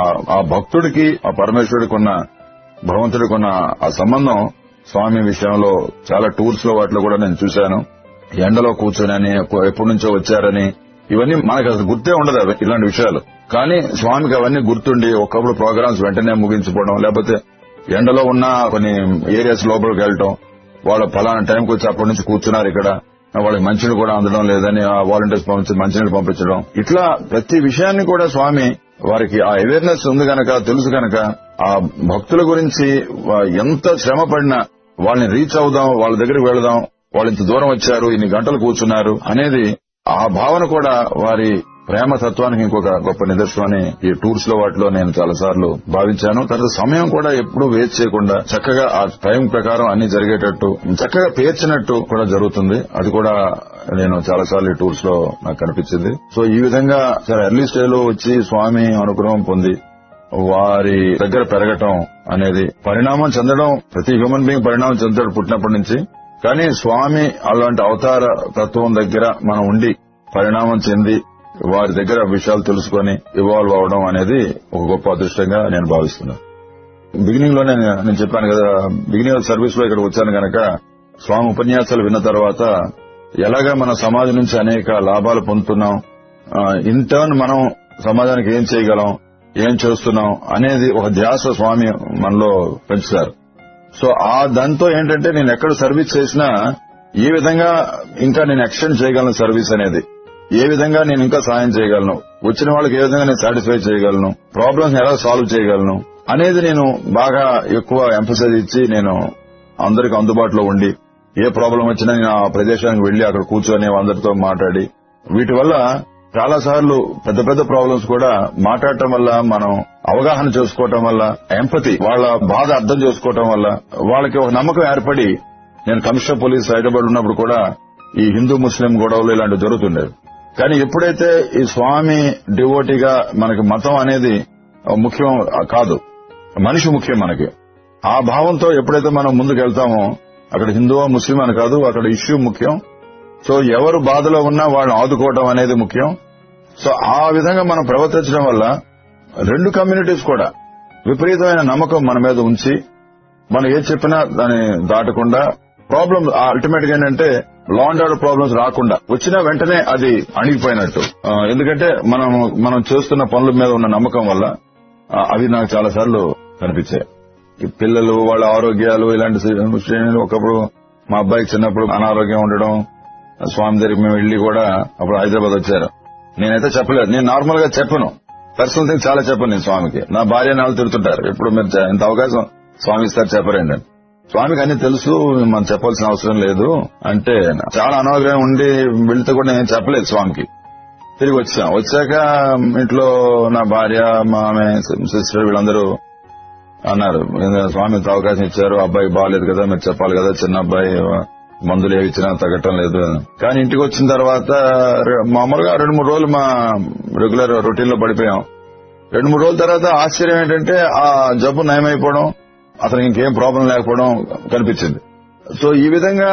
ఆ భక్తుడికి ఆ పరమేశ్వరుడికి ఉన్న భగవంతుడికి ఉన్న ఆ సంబంధం స్వామి విషయంలో చాలా టూర్స్ లో వాటిలో కూడా నేను చూశాను ఎండలో కూర్చొని ఎప్పటి నుంచో వచ్చారని ఇవన్నీ మనకు అసలు గుర్తే ఉండదు అవి ఇలాంటి విషయాలు కానీ స్వామికి అవన్నీ గుర్తుండి ఒకప్పుడు ప్రోగ్రామ్స్ వెంటనే ముగించుకోవడం లేకపోతే ఎండలో ఉన్న కొన్ని ఏరియాస్ లోపలికి వెళ్ళటం వాళ్ళు ఫలానా టైంకి వచ్చి అప్పటి నుంచి కూర్చున్నారు ఇక్కడ వాళ్ళకి మంచినీళ్ళు కూడా అందడం లేదని ఆ వాలంటీర్స్ పంపించి మంచినీళ్ళు పంపించడం ఇట్లా ప్రతి విషయాన్ని కూడా స్వామి వారికి ఆ అవేర్నెస్ ఉంది గనక తెలుసు గనక ఆ భక్తుల గురించి వా- ఎంత శ్రమ పడినా వాళ్ళని రీచ్ అవుదాం వాళ్ళ దగ్గరికి వెళదాం వాళ్ళు ఇంత దూరం వచ్చారు ఇన్ని గంటలు కూర్చున్నారు అనేది ఆ భావన కూడా వారి ప్రేమ తత్వానికి ఇంకొక గొప్ప నిదర్శనమని ఈ టూర్స్ లో వాటిలో నేను చాలా సార్లు భావించాను తర్వాత సమయం కూడా ఎప్పుడూ వేస్ట్ చేయకుండా చక్కగా ఆ టైం ప్రకారం అన్ని జరిగేటట్టు చక్కగా పేర్చినట్టు కూడా జరుగుతుంది అది కూడా నేను చాలా సార్లు ఈ టూర్స్ లో నాకు కనిపించింది సో ఈ విధంగా చాలా ఎర్లీ స్టేజ్ లో వచ్చి స్వామి అనుగ్రహం పొంది వారి దగ్గర పెరగటం అనేది పరిణామం చెందడం ప్రతి హ్యూమన్ బీయింగ్ పరిణామం చెందాడు పుట్టినప్పటి నుంచి కానీ స్వామి అలాంటి అవతార తత్వం దగ్గర మనం ఉండి పరిణామం చెంది వారి దగ్గర విషయాలు తెలుసుకొని ఇవాల్వ్ అవడం అనేది ఒక గొప్ప అదృష్టంగా నేను భావిస్తున్నాను బిగినింగ్ లోనే నేను నేను చెప్పాను కదా బిగినింగ్ ఆఫ్ సర్వీస్ లో ఇక్కడ వచ్చాను కనుక స్వామి ఉపన్యాసాలు విన్న తర్వాత ఎలాగా మన సమాజం నుంచి అనేక లాభాలు పొందుతున్నాం ఇన్ టర్న్ మనం సమాజానికి ఏం చేయగలం ఏం చేస్తున్నాం అనేది ఒక ధ్యాస స్వామి మనలో పెంచుతారు సో ఆ దాంతో ఏంటంటే నేను ఎక్కడ సర్వీస్ చేసినా ఏ విధంగా ఇంకా నేను ఎక్స్టెండ్ చేయగలను సర్వీస్ అనేది ఏ విధంగా నేను ఇంకా సాయం చేయగలను వచ్చిన వాళ్ళకి ఏ విధంగా నేను సాటిస్ఫై చేయగలను ప్రాబ్లమ్స్ ఎలా సాల్వ్ చేయగలను అనేది నేను బాగా ఎక్కువ ఎంఫసైజ్ ఇచ్చి నేను అందరికి అందుబాటులో ఉండి ఏ ప్రాబ్లం వచ్చినా నేను ఆ ప్రదేశానికి వెళ్లి అక్కడ కూర్చొని అందరితో మాట్లాడి వీటి వల్ల చాలా సార్లు పెద్ద పెద్ద ప్రాబ్లమ్స్ కూడా మాట్లాడటం వల్ల మనం అవగాహన చేసుకోవటం వల్ల ఎంపతి వాళ్ళ బాధ అర్థం చేసుకోవటం వల్ల వాళ్ళకి ఒక నమ్మకం ఏర్పడి నేను కమిషనర్ పోలీస్ హైదరాబాద్ ఉన్నప్పుడు కూడా ఈ హిందూ ముస్లిం గొడవలు ఇలాంటివి జరుగుతుండేవి కానీ ఎప్పుడైతే ఈ స్వామి డివోటీగా మనకి మతం అనేది ముఖ్యం కాదు మనిషి ముఖ్యం మనకి ఆ భావంతో ఎప్పుడైతే మనం ముందుకు వెళ్తామో అక్కడ హిందువా ముస్లిం అని కాదు అక్కడ ఇష్యూ ముఖ్యం సో ఎవరు బాధలో ఉన్నా వాళ్ళని ఆదుకోవడం అనేది ముఖ్యం సో ఆ విధంగా మనం ప్రవర్తించడం వల్ల రెండు కమ్యూనిటీస్ కూడా విపరీతమైన నమ్మకం మన మీద ఉంచి మనం ఏది చెప్పినా దాన్ని దాటకుండా ప్రాబ్లం అల్టిమేట్ గా ఏంటంటే లా అండ్ ఆర్డర్ ప్రాబ్లమ్స్ రాకుండా వచ్చిన వెంటనే అది అణిగిపోయినట్టు ఆ, ఎందుకంటే మనం మనం చేస్తున్న పనుల మీద ఉన్న నమ్మకం వల్ల ఆ, అవి నాకు చాలా సార్లు కనిపించాయి ఈ పిల్లలు వాళ్ళ ఆరోగ్యాలు ఇలాంటి శ్రేణులు ఒకప్పుడు మా అబ్బాయికి చిన్నప్పుడు అనారోగ్యం ఉండడం స్వామి దగ్గరికి మేము వెళ్లి కూడా అప్పుడు హైదరాబాద్ వచ్చారు నేనైతే చెప్పలేదు నేను నార్మల్ గా చెప్పను పర్సనల్ థింగ్ చాలా చెప్పను నేను స్వామికి నా భార్య నాళ్ళు తిడుతుంటారు ఇప్పుడు మీరు చ- ఇంత అవకాశం స్వామి ఇస్తారు చెప్పరండి అని. స్వామికి అన్ని తెలుసు మనం చెప్పాల్సిన అవసరం లేదు అంటే చాలా అనారోగ్యం ఉండి వెళ్తే కూడా నేను చెప్పలేదు స్వామికి తిరిగి వచ్చాం వచ్చాక ఇంట్లో నా భార్య మా ఆమె సిస్టర్ వీళ్ళందరూ అన్నారు "ఏందో స్వామి ఇంత అవకాశం ఇచ్చారు అబ్బాయి బాగాలేదు కదా మీరు చెప్పాలి కదా చిన్న అబ్బాయి మందులు ఏవి ఇచ్చినా తగ్గటం లేదు కానీ ఇంటికి వచ్చిన తర్వాత రె- మామూలుగా రెండు మూడు రోజులు మా రెగ్యులర్ రొటీన్ లో పడిపోయాం రెండు మూడు రోజుల తర్వాత ఆశ్చర్యం ఏంటంటే ఆ జబ్బు నయమైపోవడం అతనికి ఇంకేం ప్రాబ్లం లేకపోవడం కనిపించింది సో ఈ విధంగా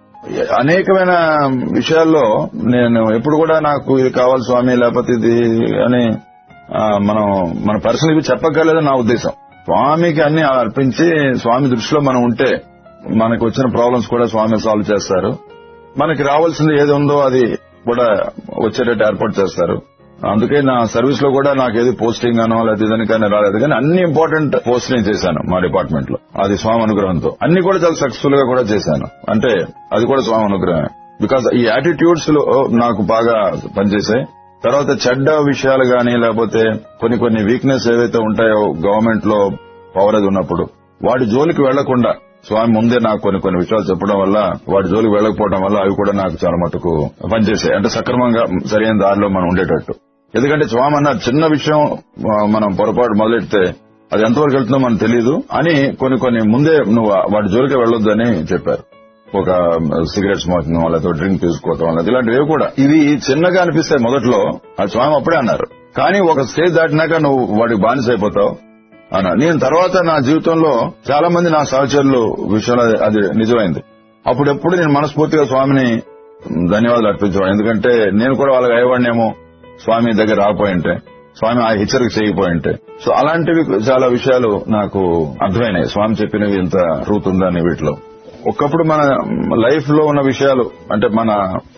అనేకమైన విషయాల్లో నేను ఎప్పుడు కూడా నాకు ఇది కావాలి స్వామి లేకపోతే ఇది అని ఆ, మనం మన పర్సనల్ ఇవి చెప్పగలదని నా ఉద్దేశం స్వామికి అన్ని అర్పించి స్వామి దృష్టిలో మనం ఉంటే మనకు వచ్చిన ప్రాబ్లమ్స్ కూడా స్వామి సాల్వ్ చేస్తారు మనకి రావాల్సింది ఏది ఉందో అది కూడా వచ్చేటట్టు ఏర్పాటు చేస్తారు అందుకే నా సర్వీస్ లో కూడా నాకు ఏది పోస్టింగ్ అనో లేదా ఇదని కానీ రాలేదు కానీ అన్ని ఇంపార్టెంట్ పోస్ట్ నేను చేశాను మా డిపార్ట్మెంట్ లో అది స్వామి అనుగ్రహంతో అన్ని కూడా చాలా సక్సెస్ఫుల్ గా కూడా చేశాను అంటే అది కూడా స్వామి అనుగ్రహమే బికాస్ ఈ యాటిట్యూడ్స్ లో నాకు బాగా పనిచేసాయి తర్వాత చెడ్డ విషయాలు గానీ లేకపోతే కొన్ని కొన్ని వీక్నెస్ ఏవైతే ఉంటాయో గవర్నమెంట్ లో పవర్ అది ఉన్నప్పుడు వాటి జోలికి వెళ్లకుండా స్వామి ముందే నాకు కొన్ని కొన్ని విషయాలు చెప్పడం వల్ల వాటి జోలికి వెళ్ళకపోవడం వల్ల అవి కూడా నాకు చాలా మటుకు పనిచేసాయి అంటే సక్రమంగా సరైన దారిలో మనం ఉండేటట్టు ఎందుకంటే స్వామి అన్నారు చిన్న విషయం ఆ, మనం పొరపాటు మొదలెడితే అది ఎంతవరకు వెళ్తుందో మనకు తెలియదు అని కొన్ని కొన్ని ముందే నువ్వు వాటి జోలికి వెళ్ళొద్దని చెప్పారు ఒక సిగరెట్ స్మోకింగ్ లేకపోతే డ్రింక్ తీసుకోవటం లేదా ఇలాంటివి కూడా ఇవి చిన్నగా అనిపిస్తాయి మొదట్లో అది స్వామి అప్పుడే అన్నారు కానీ ఒక స్టేజ్ దాటినాక నువ్వు వాడికి బానిస అయిపోతావు అన్నారు నేను తర్వాత నా జీవితంలో చాలా మంది నా సహచరులు విషయంలో అది- అది నిజమైంది అప్పుడెప్పుడు నేను మనస్ఫూర్తిగా స్వామిని ధన్యవాదాలు అర్పించేవాడు ఎందుకంటే నేను కూడా వాళ్ళకి అయ్యేవాడినేమో స్వామి దగ్గర రాకపోయి ఉంటే స్వామి ఆ హెచ్చరిక చేయకపోయి ఉంటే సో అలాంటివి చాలా విషయాలు నాకు అర్థమైనాయి స్వామి చెప్పినవి ఇంత ట్రూత్ ఉందని వీటిలో ఒకప్పుడు మన లైఫ్ లో ఉన్న విషయాలు అంటే మన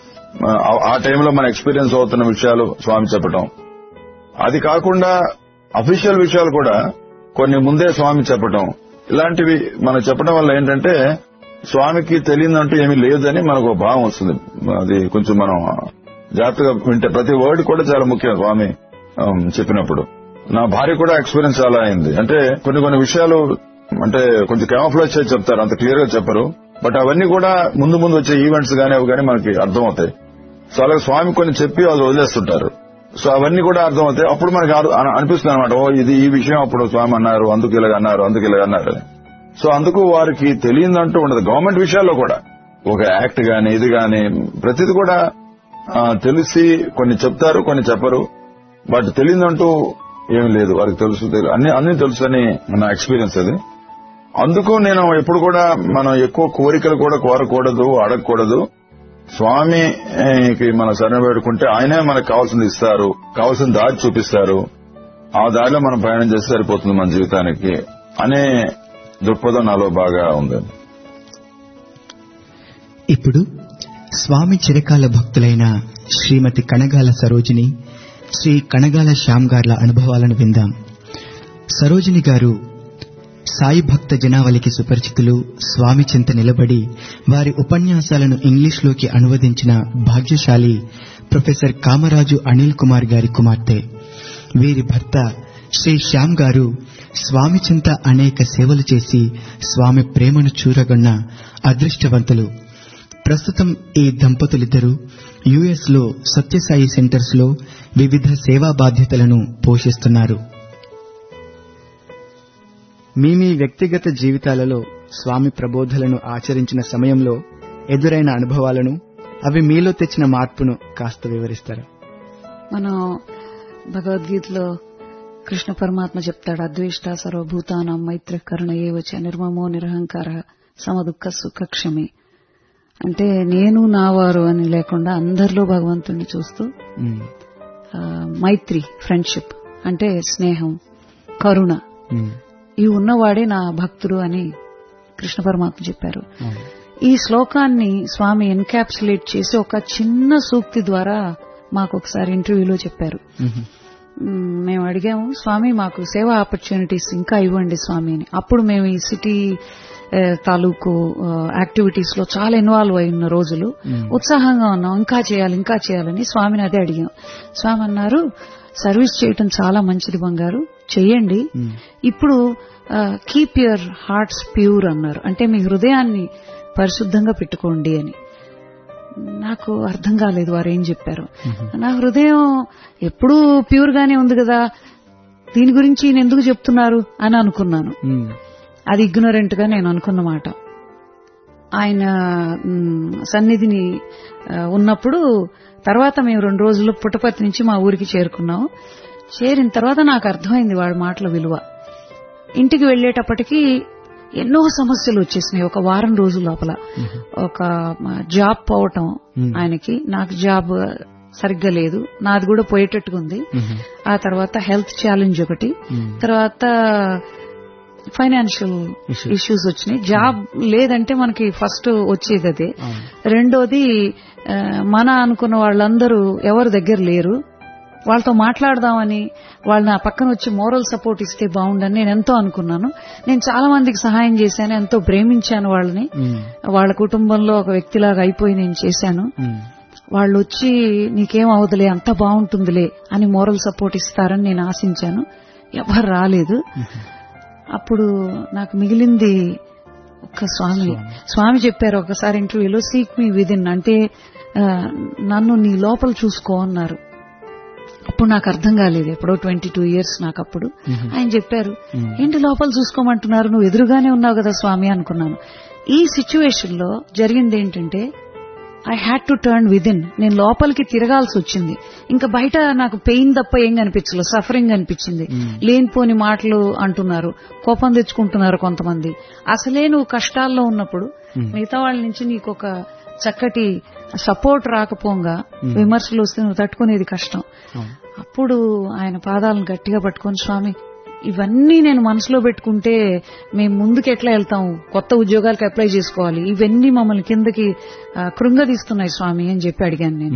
ఆ- ఆ టైంలో మన ఎక్స్పీరియన్స్ అవుతున్న విషయాలు స్వామి చెప్పటం అది కాకుండా అఫీషియల్ విషయాలు కూడా కొన్ని ముందే స్వామి చెప్పటం ఇలాంటివి మనం చెప్పడం వల్ల ఏంటంటే స్వామికి తెలియదంటూ ఏమీ లేదని మనకు ఒక భావం వస్తుంది అది కొంచెం మనం జాగ్రత్తగా వింటే ప్రతి వర్డ్ కూడా చాలా ముఖ్యం స్వామి ఆమ్, చెప్పినప్పుడు నా భార్య కూడా ఎక్స్పీరియన్స్ చాలా అయింది అంటే కొన్ని కొన్ని విషయాలు అంటే కొంచెం క్యామఫ్లాజ్ చేసి చెప్తారు అంత క్లియర్ గా చెప్పరు బట్ అవన్నీ కూడా ముందు ముందు వచ్చే ఈవెంట్స్ గానీ అవి కానీ మనకి అర్థమవుతాయి సో అలాగే స్వామి కొన్ని చెప్పి వాళ్ళు వదిలేస్తుంటారు సో అవన్నీ కూడా అర్థమవుతాయి అప్పుడు మనకి అర్- అన- అనిపిస్తుంది అనమాట ఓ ఇది ఈ విషయం అప్పుడు స్వామి అన్నారు అందుకు ఇలాగ అన్నారు అందుకు ఇలాగ అన్నారు అని. సో అందుకు వారికి తెలియదంటూ ఉండదు గవర్నమెంట్ విషయాల్లో కూడా ఒక యాక్ట్ గాని ఇది గాని ప్రతిది కూడా ఆ, తెలిసి కొన్ని చెప్తారు కొన్ని చెప్పరు బట్ తెలియదంటూ ఏమీ లేదు వారికి తెలుసు తెలి- అన్ని అన్ని తెలుసు అని నా ఎక్స్పీరియన్స్ అది అందుకు నేను ఎప్పుడు కూడా మనం ఎక్కువ కోరికలు కూడా కోరకూడదు అడగకూడదు స్వామికి మన శరణ వేడుకుంటే ఆయనే మనకు కావాల్సింది ఇస్తారు కావాల్సిన దారి చూపిస్తారు ఆ దారిలో మనం ప్రయాణం చేస్తే సరిపోతుంది మన జీవితానికి అనే దృక్పథం నాలో బాగా ఉంది ఇప్పుడు స్వామి చిరకాల భక్తులైన శ్రీమతి కనగాల సరోజిని శ్రీ కనగాల శ్యామ్ గార్ల అనుభవాలను విందాం సరోజిని గారు సాయి భక్త జనావళికి సుపరిచితులు స్వామి చింత నిలబడి వారి ఉపన్యాసాలను ఇంగ్లీష్లోకి అనువదించిన భాగ్యశాలి ప్రొఫెసర్ కామరాజు అనిల్ కుమార్ గారి కుమార్తె వీరి భర్త శ్రీ శ్యామ్ గారు స్వామి చింత అనేక సేవలు చేసి స్వామి ప్రేమను చూరగొన్న అదృష్టవంతులు ప్రస్తుతం ఈ దంపతులిద్దరూ యుఎస్ లో సత్యసాయి సెంటర్స్ లో వివిధ సేవా బాధ్యతలను పోషిస్తున్నారు మీ మీ వ్యక్తిగత జీవితాలలో స్వామి ప్రబోధలను ఆచరించిన సమయంలో ఎదురైన అనుభవాలను అవి మీలో తెచ్చిన మార్పును కాస్త వివరిస్తారా మనం భగవద్గీతలో కృష్ణ పరమాత్మ చెప్తాడు అద్వేష్ట సర్వభూతానం మైత్రి కరుణ ఏవచ నిర్మమో నిరహంకార సమదుఃఖ సుఖక్షమి అంటే నేను నా వారు అని లేకుండా అందరిలో భగవంతుణ్ణి చూస్తూ మ్మ్. ఆ, మైత్రి ఫ్రెండ్షిప్ అంటే స్నేహం కరుణ మ్మ్. ఇవి ఉన్నవాడే నా భక్తుడు అని కృష్ణ పరమాత్మ చెప్పారు అవును. ఈ శ్లోకాన్ని స్వామి ఎన్కాప్సులేట్ చేసి ఒక చిన్న సూక్తి ద్వారా మాకు ఒకసారి ఇంటర్వ్యూలో చెప్పారు మ్మ్. మ్, మేము అడిగాము స్వామి మాకు సేవా ఆపర్చునిటీస్ ఇంకా ఇవ్వండి స్వామి అని అప్పుడు మేము ఈ సిటీ ఆ, తాలూకు యాక్టివిటీస్ లో చాలా ఇన్వాల్వ్ అయి ఉన్న రోజులు మ్మ్. ఉత్సాహంగా ఉన్నాం ఇంకా చేయాలి ఇంకా చేయాలని స్వామిని అదే అడిగాం స్వామి అన్నారు సర్వీస్ చేయటం చాలా మంచిది బంగారు చెయ్యండి మ్మ్. ఇప్పుడు కీప్ యువర్ హార్ట్స్ ప్యూర్ అన్నారు అంటే మీ హృదయాన్ని పరిశుద్ధంగా పెట్టుకోండి అని నాకు అర్థం కాలేదు వారు ఏం చెప్పారు నా హృదయం ఎప్పుడూ ప్యూర్ గానే ఉంది కదా దీని గురించి ఈయన ఎందుకు చెప్తున్నారు అని అనుకున్నాను మ్మ్. అది ఇగ్నోరెంట్ గా నేను అనుకున్నమాట ఆయన మ్, సన్నిధిని ఆ, ఉన్నప్పుడు తర్వాత మేము రెండు రోజులు పుట్టపర్తి నుంచి మా ఊరికి చేరుకున్నాం చేరిన తర్వాత నాకు అర్థమైంది వాడి మాటల విలువ ఇంటికి వెళ్లేటప్పటికి ఎన్నో సమస్యలు వచ్చేసినాయి ఒక వారం రోజుల లోపల ఒక మ, జాబ్ పోవటం మ్మ్. ఆయనకి నాకు జాబ్ సరిగ్గా లేదు నాది కూడా పోయేటట్టుగా ఉంది మ్మ్. ఆ తర్వాత హెల్త్ ఛాలెంజ్ ఒకటి మ్మ్. తర్వాత ఫైనాన్షియల్ Issues. ఇష్యూస్ వచ్చినాయి జాబ్ లేదంటే మనకి ఫస్ట్ వచ్చేది అదే అవును. రెండోది ఆ, మన అనుకున్న వాళ్ళందరూ ఎవరు దగ్గర లేరు వాళ్ళతో మాట్లాడదామని వాళ్ళ నా పక్కన వచ్చి మోరల్ సపోర్ట్ ఇస్తే బాగుండని నేను ఎంతో అనుకున్నాను నేను చాలా మందికి సహాయం చేశాను ఎంతో ప్రేమించాను వాళ్ళని మ్మ్. వాళ్ళ కుటుంబంలో ఒక వ్యక్తిలాగా అయిపోయి నేను చేశాను మ్మ్. వాళ్ళు వచ్చి నీకేం అవదులే అంత బాగుంటుందిలే అని మోరల్ సపోర్ట్ ఇస్తారని నేను ఆశించాను ఎవరు రాలేదు అప్పుడు నాకు మిగిలింది ఒక్క స్వామి స్వామి చెప్పారు ఒకసారి ఇంటర్వ్యూలో సీక్ మీ విదిన్ అంటే ఆ, నన్ను నీ లోపల చూసుకో అన్నారు అప్పుడు నాకు అర్థం కాలేదు ఎప్పుడో ట్వంటీ టూ ఇయర్స్ నాకు అప్పుడు ఆయన చెప్పారు ఏంటి లోపల చూసుకోమంటున్నారు నువ్వు ఎదురుగానే ఉన్నావు కదా స్వామి అనుకున్నాను ఈ సిచ్యువేషన్ లో జరిగింది ఏంటంటే I had to turn within నేను లోపలికి తిరగాల్సి వచ్చింది ఇంకా బయట నాకు పెయిన్ తప్ప ఏం కనిపించలేదు సఫరింగ్ అనిపించింది లేనిపోని మాటలు అంటున్నారు కోపం తెచ్చుకుంటున్నారు కొంతమంది అసలే నువ్వు కష్టాల్లో ఉన్నప్పుడు మిగతా వాళ్ళ నుంచి నీకు ఒక చక్కటి సపోర్ట్ రాకపోగా విమర్శలు వస్తే నువ్వు తట్టుకునేది కష్టం అవును. అప్పుడు ఆయన పాదాలను గట్టిగా పట్టుకొని స్వామి ఇవన్నీ నేను మనసులో పెట్టుకుంటే మేము ముందుకు ఎట్లా వెళ్తాం కొత్త ఉద్యోగాలకు అప్లై చేసుకోవాలి ఇవన్నీ మమ్మల్ని కిందకి ఆ, కృంగదీస్తున్నాయి స్వామి అని చెప్పి అడిగాను నేను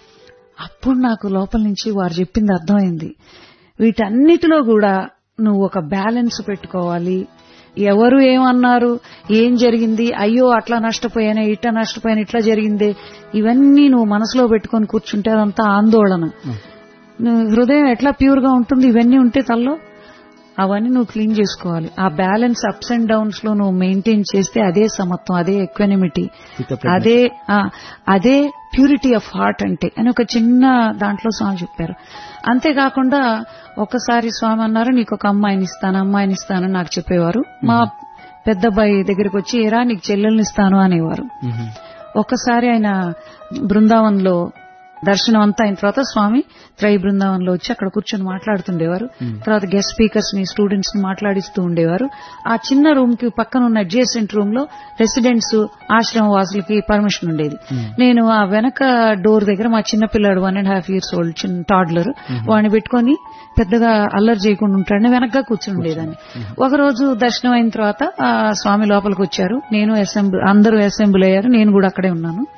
అప్పుడు నాకు లోపల నుంచి వారు చెప్పింది అర్థమైంది వీటన్నిటిలో కూడా నువ్వు ఒక బ్యాలెన్స్ పెట్టుకోవాలి ఎవరు ఏమన్నారు ఏం జరిగింది అయ్యో అట్లా నష్టపోయానే ఇట్లా నష్టపోయాను ఇట్లా జరిగిందే ఇవన్నీ నువ్వు మనసులో పెట్టుకొని కూర్చుంటే అదంతా ఆందోళన నువ్వు హృదయం ఎట్లా ప్యూర్ గా ఉంటుంది ఇవన్నీ ఉంటే తల్లో అవన్నీ నువ్వు క్లీన్ చేసుకోవాలి ఆ బ్యాలెన్స్ అప్స్ అండ్ డౌన్స్ లో నువ్వు మెయింటైన్ చేస్తే అదే సమత్వం అదే ఎక్వెనిమిటీ హితప్రజ్ఞ. అదే ఆ, అదే ప్యూరిటీ ఆఫ్ హార్ట్ అంటే అని ఒక చిన్న దాంట్లో స్వామి చెప్పారు అంతేకాకుండా ఒకసారి స్వామి అన్నారు నీకు ఒక అమ్మాయిని ఇస్తాను అమ్మాయిని ఇస్తాను నాకు చెప్పేవారు మా పెద్ద అబ్బాయి దగ్గరికి వచ్చి ఏరా నీకు చెల్లెల్ని ఇస్తాను అనేవారు మ్మ్. ఒక్కసారి ఆయన బృందావనంలో దర్శనం అంతా అయిన తర్వాత స్వామి త్రై బృందావనంలో వచ్చి అక్కడ కూర్చొని మాట్లాడుతుండేవారు తర్వాత గెస్ట్ స్పీకర్స్ ని స్టూడెంట్స్ ని మాట్లాడిస్తూ ఉండేవారు ఆ చిన్న రూమ్ కి పక్కన ఉన్న అడ్జేసెంట్ రూమ్ లో రెసిడెంట్స్ ఆశ్రమ వాసులకి పర్మిషన్ ఉండేది నేను ఆ వెనక డోర్ దగ్గర మా చిన్న పిల్లాడు one and half years old చిన్న టాడ్లర్ వాడిని పెట్టుకొని పెద్దగా అల్లరి చేయకుండా ఉంటాడని వెనకగా కూర్చుని ఉండేదాన్ని ఒక రోజు దర్శనం అయిన తర్వాత ఆ స్వామి లోపలికి వచ్చారు నేను అసెంబ్లీ అందరూ అసెంబ్లీ అయ్యారు నేను కూడా అక్కడే ఉన్నాను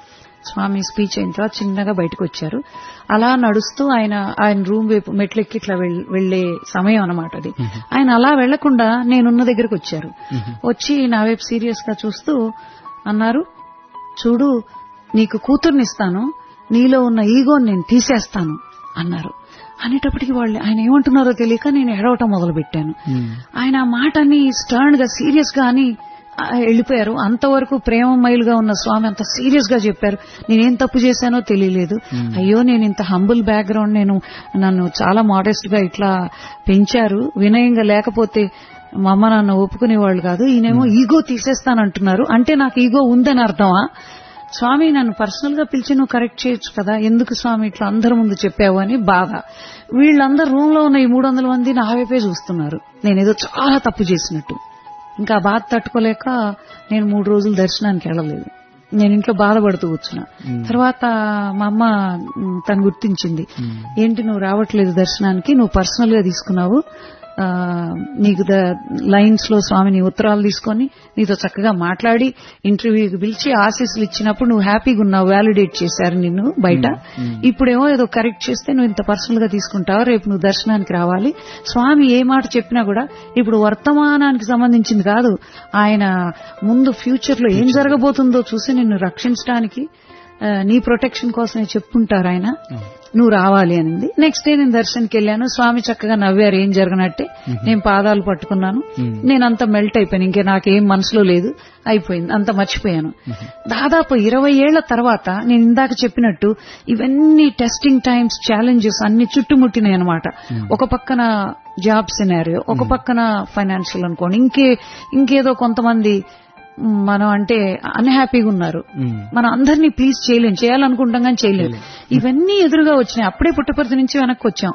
స్వామి స్పీచ్ అయిన తర్వాత చిన్నగా బయటకు వచ్చారు అలా నడుస్తూ ఆయన ఆయన రూమ్ వైపు మెట్లెక్కి ఇట్లా వెళ్- వెళ్లే సమయం అన్నమాట అది ఆయన అలా వెళ్లకుండా నేనున్న దగ్గరకు వచ్చారు వచ్చి నా వైపు సీరియస్ గా చూస్తూ అన్నారు చూడు నీకు కూతుర్నిస్తాను నీలో ఉన్న ఈగోని నేను తీసేస్తాను అన్నారు అనేటప్పటికి వాళ్ళు ఆయన ఏమంటున్నారో తెలియక నేను ఎడవటం మొదలు పెట్టాను ఆయన ఆ మాటని స్టర్న్ గా సీరియస్ గా అని ఆ, వెళ్ళిపోయారు అంతవరకు ప్రేమమయులుగా ఉన్న స్వామి అంత సీరియస్ గా చెప్పారు నేనేం తప్పు చేశానో తెలియలేదు అయ్యో నేను ఇంత హంబుల్ బ్యాక్గ్రౌండ్ నేను నన్ను చాలా మోడెస్ట్ గా ఇట్లా పెంచారు వినయంగా లేకపోతే మా అమ్మ నాన్న ఒప్పుకునేవాళ్ళు కాదు ఈయనేమో ఈగో తీసేస్తానంటున్నారు అంటే నాకు ఈగో ఉందని అర్థమా స్వామి నన్ను పర్సనల్ గా పిలిచి నువ్వు కరెక్ట్ చేయొచ్చు కదా ఎందుకు స్వామి ఇట్లా అందరి ముందు చెప్పావు అని బాధ వీళ్ళందరూ రూమ్ లో ఉన్న ఈ మూడు వందల మంది నా వైపే చూస్తున్నారు నేనేదో చాలా తప్పు చేసినట్టు ఇంకా ఆ బాధ తట్టుకోలేక నేను మూడు రోజులు దర్శనానికి వెళ్ళలేదు నేను ఇంట్లో బాధపడుతూ కూర్చున్నా తర్వాత మా అమ్మ మ్, తను గుర్తించింది ఏంటి నువ్వు రావట్లేదు దర్శనానికి నువ్వు పర్సనల్ గా తీసుకున్నావు ఆ, నీకు ద లైన్స్ లో స్వామిని ఉత్తరాలు తీసుకొని నీతో చక్కగా మాట్లాడి ఇంటర్వ్యూకి పిలిచి ఆశీస్సులు ఇచ్చినప్పుడు నువ్వు హ్యాపీగా ఉన్నావు వ్యాలిడేట్ చేశారు నిన్ను బయట ఇప్పుడేమో ఏదో కరెక్ట్ చేస్తే నువ్వు ఇంత పర్సనల్ గా తీసుకుంటావు రేపు నువ్వు దర్శనానికి రావాలి స్వామి ఏ మాట చెప్పినా కూడా ఇప్పుడు వర్తమానానికి సంబంధించింది కాదు ఆయన ముందు ఫ్యూచర్ లో ఏం జరగబోతుందో చూసి నిన్ను రక్షించడానికి ఆ, నీ ప్రొటెక్షన్ కోసమే చెప్పుంటారు ఆయన నువ్వు రావాలి అనింది నెక్స్ట్ డే నేను దర్శనకి వెళ్ళాను స్వామి చక్కగా నవ్వారు ఏం జరగనట్టే నేను పాదాలు పట్టుకున్నాను నేను అంత మెల్ట్ అయిపోయాను ఇంకే నాకేం మనసులో లేదు అయిపోయింది అంత మర్చిపోయాను దాదాపు ఇరవై ఏళ్ల తర్వాత నేను ఇందాక చెప్పినట్టు ఇవన్నీ టెస్టింగ్ టైమ్స్ ఛాలెంజెస్ అన్ని చుట్టుముట్టినాయి అనమాట ఒక పక్కన జాబ్ సినారియో ఒక పక్కన ఫైనాన్షియల్ అనుకోండి ఇంకే ఇంకేదో కొంతమంది మ్, మనం అంటే అన్హ్యాపీగా ఉన్నారు మనం అందరినీ ప్లీజ్ చేయలేం చేయాలనుకుంటాం కానీ చేయలేం ఇవన్నీ ఎదురుగా వచ్చినాయి అప్పుడే పుట్టపర్తి నుంచి వెనక్కి వచ్చాం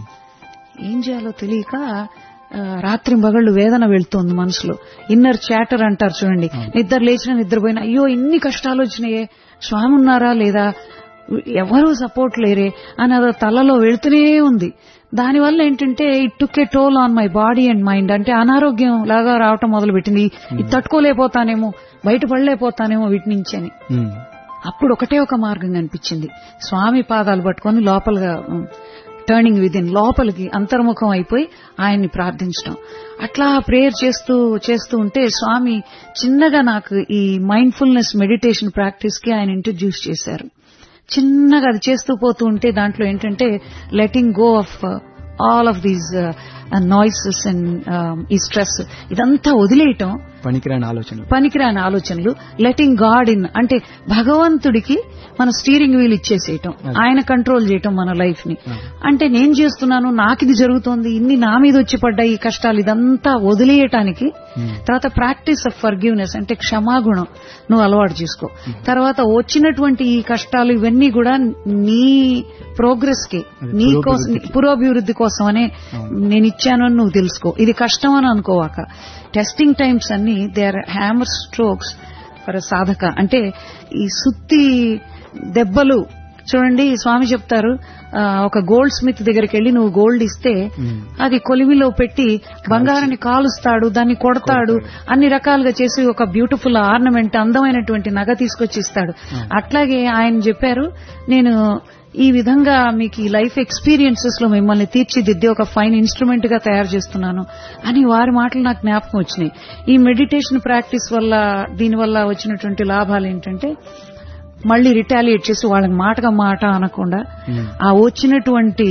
ఏం చేయాలో తెలియక ఆ, రాత్రి మగళ్ళు వేదన వెళ్తోంది మనసులో ఇన్నర్ చాటర్ అంటారు చూడండి నిద్ర లేచిన నిద్రపోయిన అయ్యో ఇన్ని కష్టాలు వచ్చినాయే స్వామి ఉన్నారా లేదా ఎవరూ సపోర్ట్ లేరే అని అది తలలో వెళుతూనే ఉంది దానివల్ల ఏంటంటే it took a toll on my body and mind అంటే అనారోగ్యం లాగా రావటం మొదలుపెట్టింది ఇది తట్టుకోలేకపోతానేమో బయటపడలేకపోతానేమో వీటి నుంచి అని అప్పుడు ఒకటే ఒక మార్గం కనిపించింది స్వామి పాదాలు పట్టుకొని లోపలగా టర్నింగ్ విదిన్ లోపలికి అంతర్ముఖం అయిపోయి ఆయన్ని ప్రార్థించడం అట్లా ప్రేయర్ చేస్తూ చేస్తూ ఉంటే స్వామి చిన్నగా నాకు ఈ మైండ్ఫుల్నెస్ మెడిటేషన్ ప్రాక్టీస్ కి ఆయన ఇంట్రడ్యూస్ చేశారు చిన్నగా అది చేస్తూ పోతూ ఉంటే దాంట్లో ఏంటంటే letting go of all of these noises and ఈ స్ట్రెస్ ఇదంతా వదిలేయటం పనికిరాని ఆలోచనలు పనికిరాని ఆలోచనలు లెటింగ్ గాడ్ ఇన్ అంటే భగవంతుడికి మన స్టీరింగ్ వీల్ ఇచ్చేసేయటం ఆయన కంట్రోల్ చేయటం మన లైఫ్ ని అంటే నేను చేస్తున్నాను నాకు ఇది జరుగుతోంది ఇన్ని నా మీద వచ్చి పడ్డాయి ఈ కష్టాలు ఇదంతా వదిలేయటానికి తర్వాత ప్రాక్టీస్ ఆఫ్ ఫర్గివ్నెస్ అంటే క్షమాగుణం నువ్వు అలవాటు చేసుకో తర్వాత వచ్చినటువంటి ఈ కష్టాలు ఇవన్నీ కూడా నీ ప్రోగ్రెస్ కి నీ కోసం పురోభివృద్ధి కోసమనే నేను ఇచ్చాను అని నువ్వు తెలుసుకో ఇది కష్టం అని అనుకోవాక టెస్టింగ్ టైమ్స్ అన్ని they are hammer strokes for సాధక అంటే ఈ సుత్తి దెబ్బలు చూడండి స్వామి చెప్తారు ఆ, ఒక గోల్డ్ స్మిత్ దగ్గరికి వెళ్లి నువ్వు గోల్డ్ ఇస్తే అది కొలిమిలో పెట్టి బంగారాన్ని కాలుస్తాడు దాన్ని కొడతాడు అన్ని రకాలుగా చేసి ఒక బ్యూటిఫుల్ ఆర్నమెంట్ అందమైనటువంటి నగ తీసుకొచ్చి ఇస్తాడు అట్లాగే ఆయన చెప్పారు నేను ఈ విధంగా మీకు ఈ లైఫ్ ఎక్స్పీరియన్సెస్ లో మిమ్మల్ని తీర్చిదిద్ది ఒక ఫైన్ ఇన్స్ట్రుమెంట్ గా తయారు చేస్తున్నాను అని వారి మాటలు నాకు జ్ఞాపకం వచ్చినాయి ఈ మెడిటేషన్ ప్రాక్టీస్ వల్ల దీనివల్ల వచ్చినటువంటి లాభాలు ఏంటంటే మళ్ళీ రిటాలియేట్ చేసి వాళ్ళకి మాటగా మాట అనకుండా ఆ వచ్చినటువంటి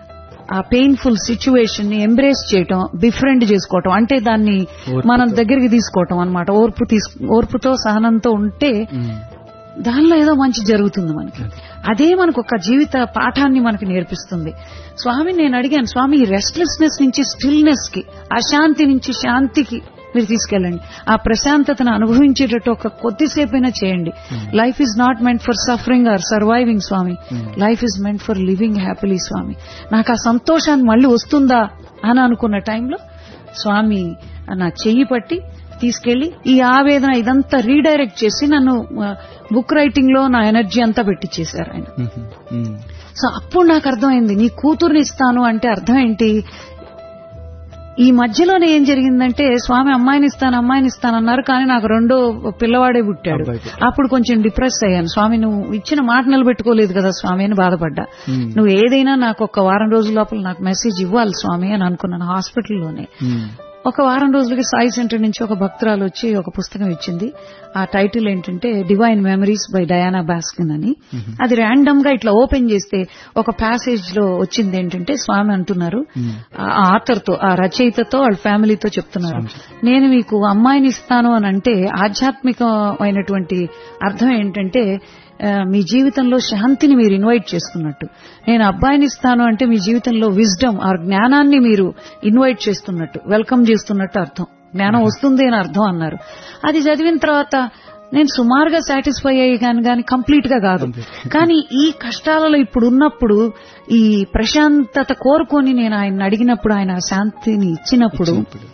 ఆ పెయిన్ఫుల్ సిచ్యువేషన్ ని ఎంబ్రేస్ చేయటం బిఫ్రెండ్ చేసుకోవటం అంటే దాన్ని మనం దగ్గరికి తీసుకోవటం అన్నమాట ఓర్పు తీసు ఓర్పుతో సహనంతో ఉంటే దానిలో ఏదో మంచి జరుగుతుంది మనకి అదే మనకు ఒక జీవిత పాఠాన్ని మనకి నేర్పిస్తుంది స్వామి నేను అడిగాను స్వామి ఈ రెస్ట్లెస్నెస్ నుంచి స్టిల్నెస్ కి అశాంతి నుంచి శాంతికి మీరు తీసుకెళ్ళండి ఆ ప్రశాంతతను అనుభవించేటట్టు ఒక కొద్దిసేపైనా చేయండి life is not meant for suffering or surviving Swami life is meant for living happily Swami నాకు ఆ సంతోషాన్ని మళ్ళీ వస్తుందా అని అనుకున్న టైంలో స్వామి నా చెయ్యి పట్టి తీసుకెళ్లి ఈ ఆవేదన ఇదంతా రీడైరెక్ట్ చేసి నన్ను బుక్ రైటింగ్ లో నా ఎనర్జీ అంతా పెట్టించేశారు ఆయన సో అప్పుడు నాకు అర్థమైంది నీ కూతుర్ని ఇస్తాను అంటే అర్థం ఏంటి ఈ మధ్యలోనే ఏం జరిగిందంటే స్వామి అమ్మాయిని ఇస్తాను అమ్మాయిని ఇస్తాను అన్నారు కానీ నాకు రెండో పిల్లవాడే పుట్టాడు అబ్బాయి పుట్టాడు. అప్పుడు కొంచెం డిప్రెస్ అయ్యాను స్వామి నువ్వు ఇచ్చిన మాట నిలబెట్టుకోలేదు కదా స్వామి అని బాధపడ్డా Hmm. నువ్వు ఏదైనా నాకు ఒక వారం రోజుల లోపల నాకు మెసేజ్ ఇవ్వాలి స్వామి అని అనుకున్నాను హాస్పిటల్లోనే ఉమ్, ఒక వారం రోజులకి సాయి సెంటర్ నుంచి ఒక భక్తురాలు వచ్చి ఒక పుస్తకం ఇచ్చింది ఆ టైటిల్ ఏంటంటే divine memories by Diana Baskin అని అది ర్యాండమ్ గా ఇట్లా ఓపెన్ చేస్తే ఒక ప్యాసేజ్ లో వచ్చింది ఏంటంటే స్వామి అంటున్నారు ఆ ఆథర్ తో ఆ రచయితతో వాళ్ళ ఫ్యామిలీతో చెప్తున్నారు నేను మీకు అమ్మాయిని ఇస్తాను అని అంటే ఆధ్యాత్మికమైనటువంటి అర్థం ఏంటంటే ఆ, మీ జీవితంలో శాంతిని మీరు ఇన్వైట్ చేస్తున్నట్టు నేను అబ్బాయిని ఇస్తాను అంటే మీ జీవితంలో విజ్డమ్ ఆ జ్ఞానాన్ని మీరు ఇన్వైట్ చేస్తున్నట్టు వెల్కమ్ చేస్తున్నట్టు అర్థం జ్ఞానం వస్తుంది అని అర్థం అన్నారు అది చదివిన తర్వాత నేను సుమారుగా సాటిస్ఫై అయ్యి కానీ కానీ కంప్లీట్ గా కాదు కానీ ఈ కష్టాలలో ఇప్పుడు ఉన్నప్పుడు ఈ ప్రశాంతత కోరుకొని నేను ఆయన అడిగినప్పుడు ఆయన ఆ శాంతిని ఇచ్చినప్పుడు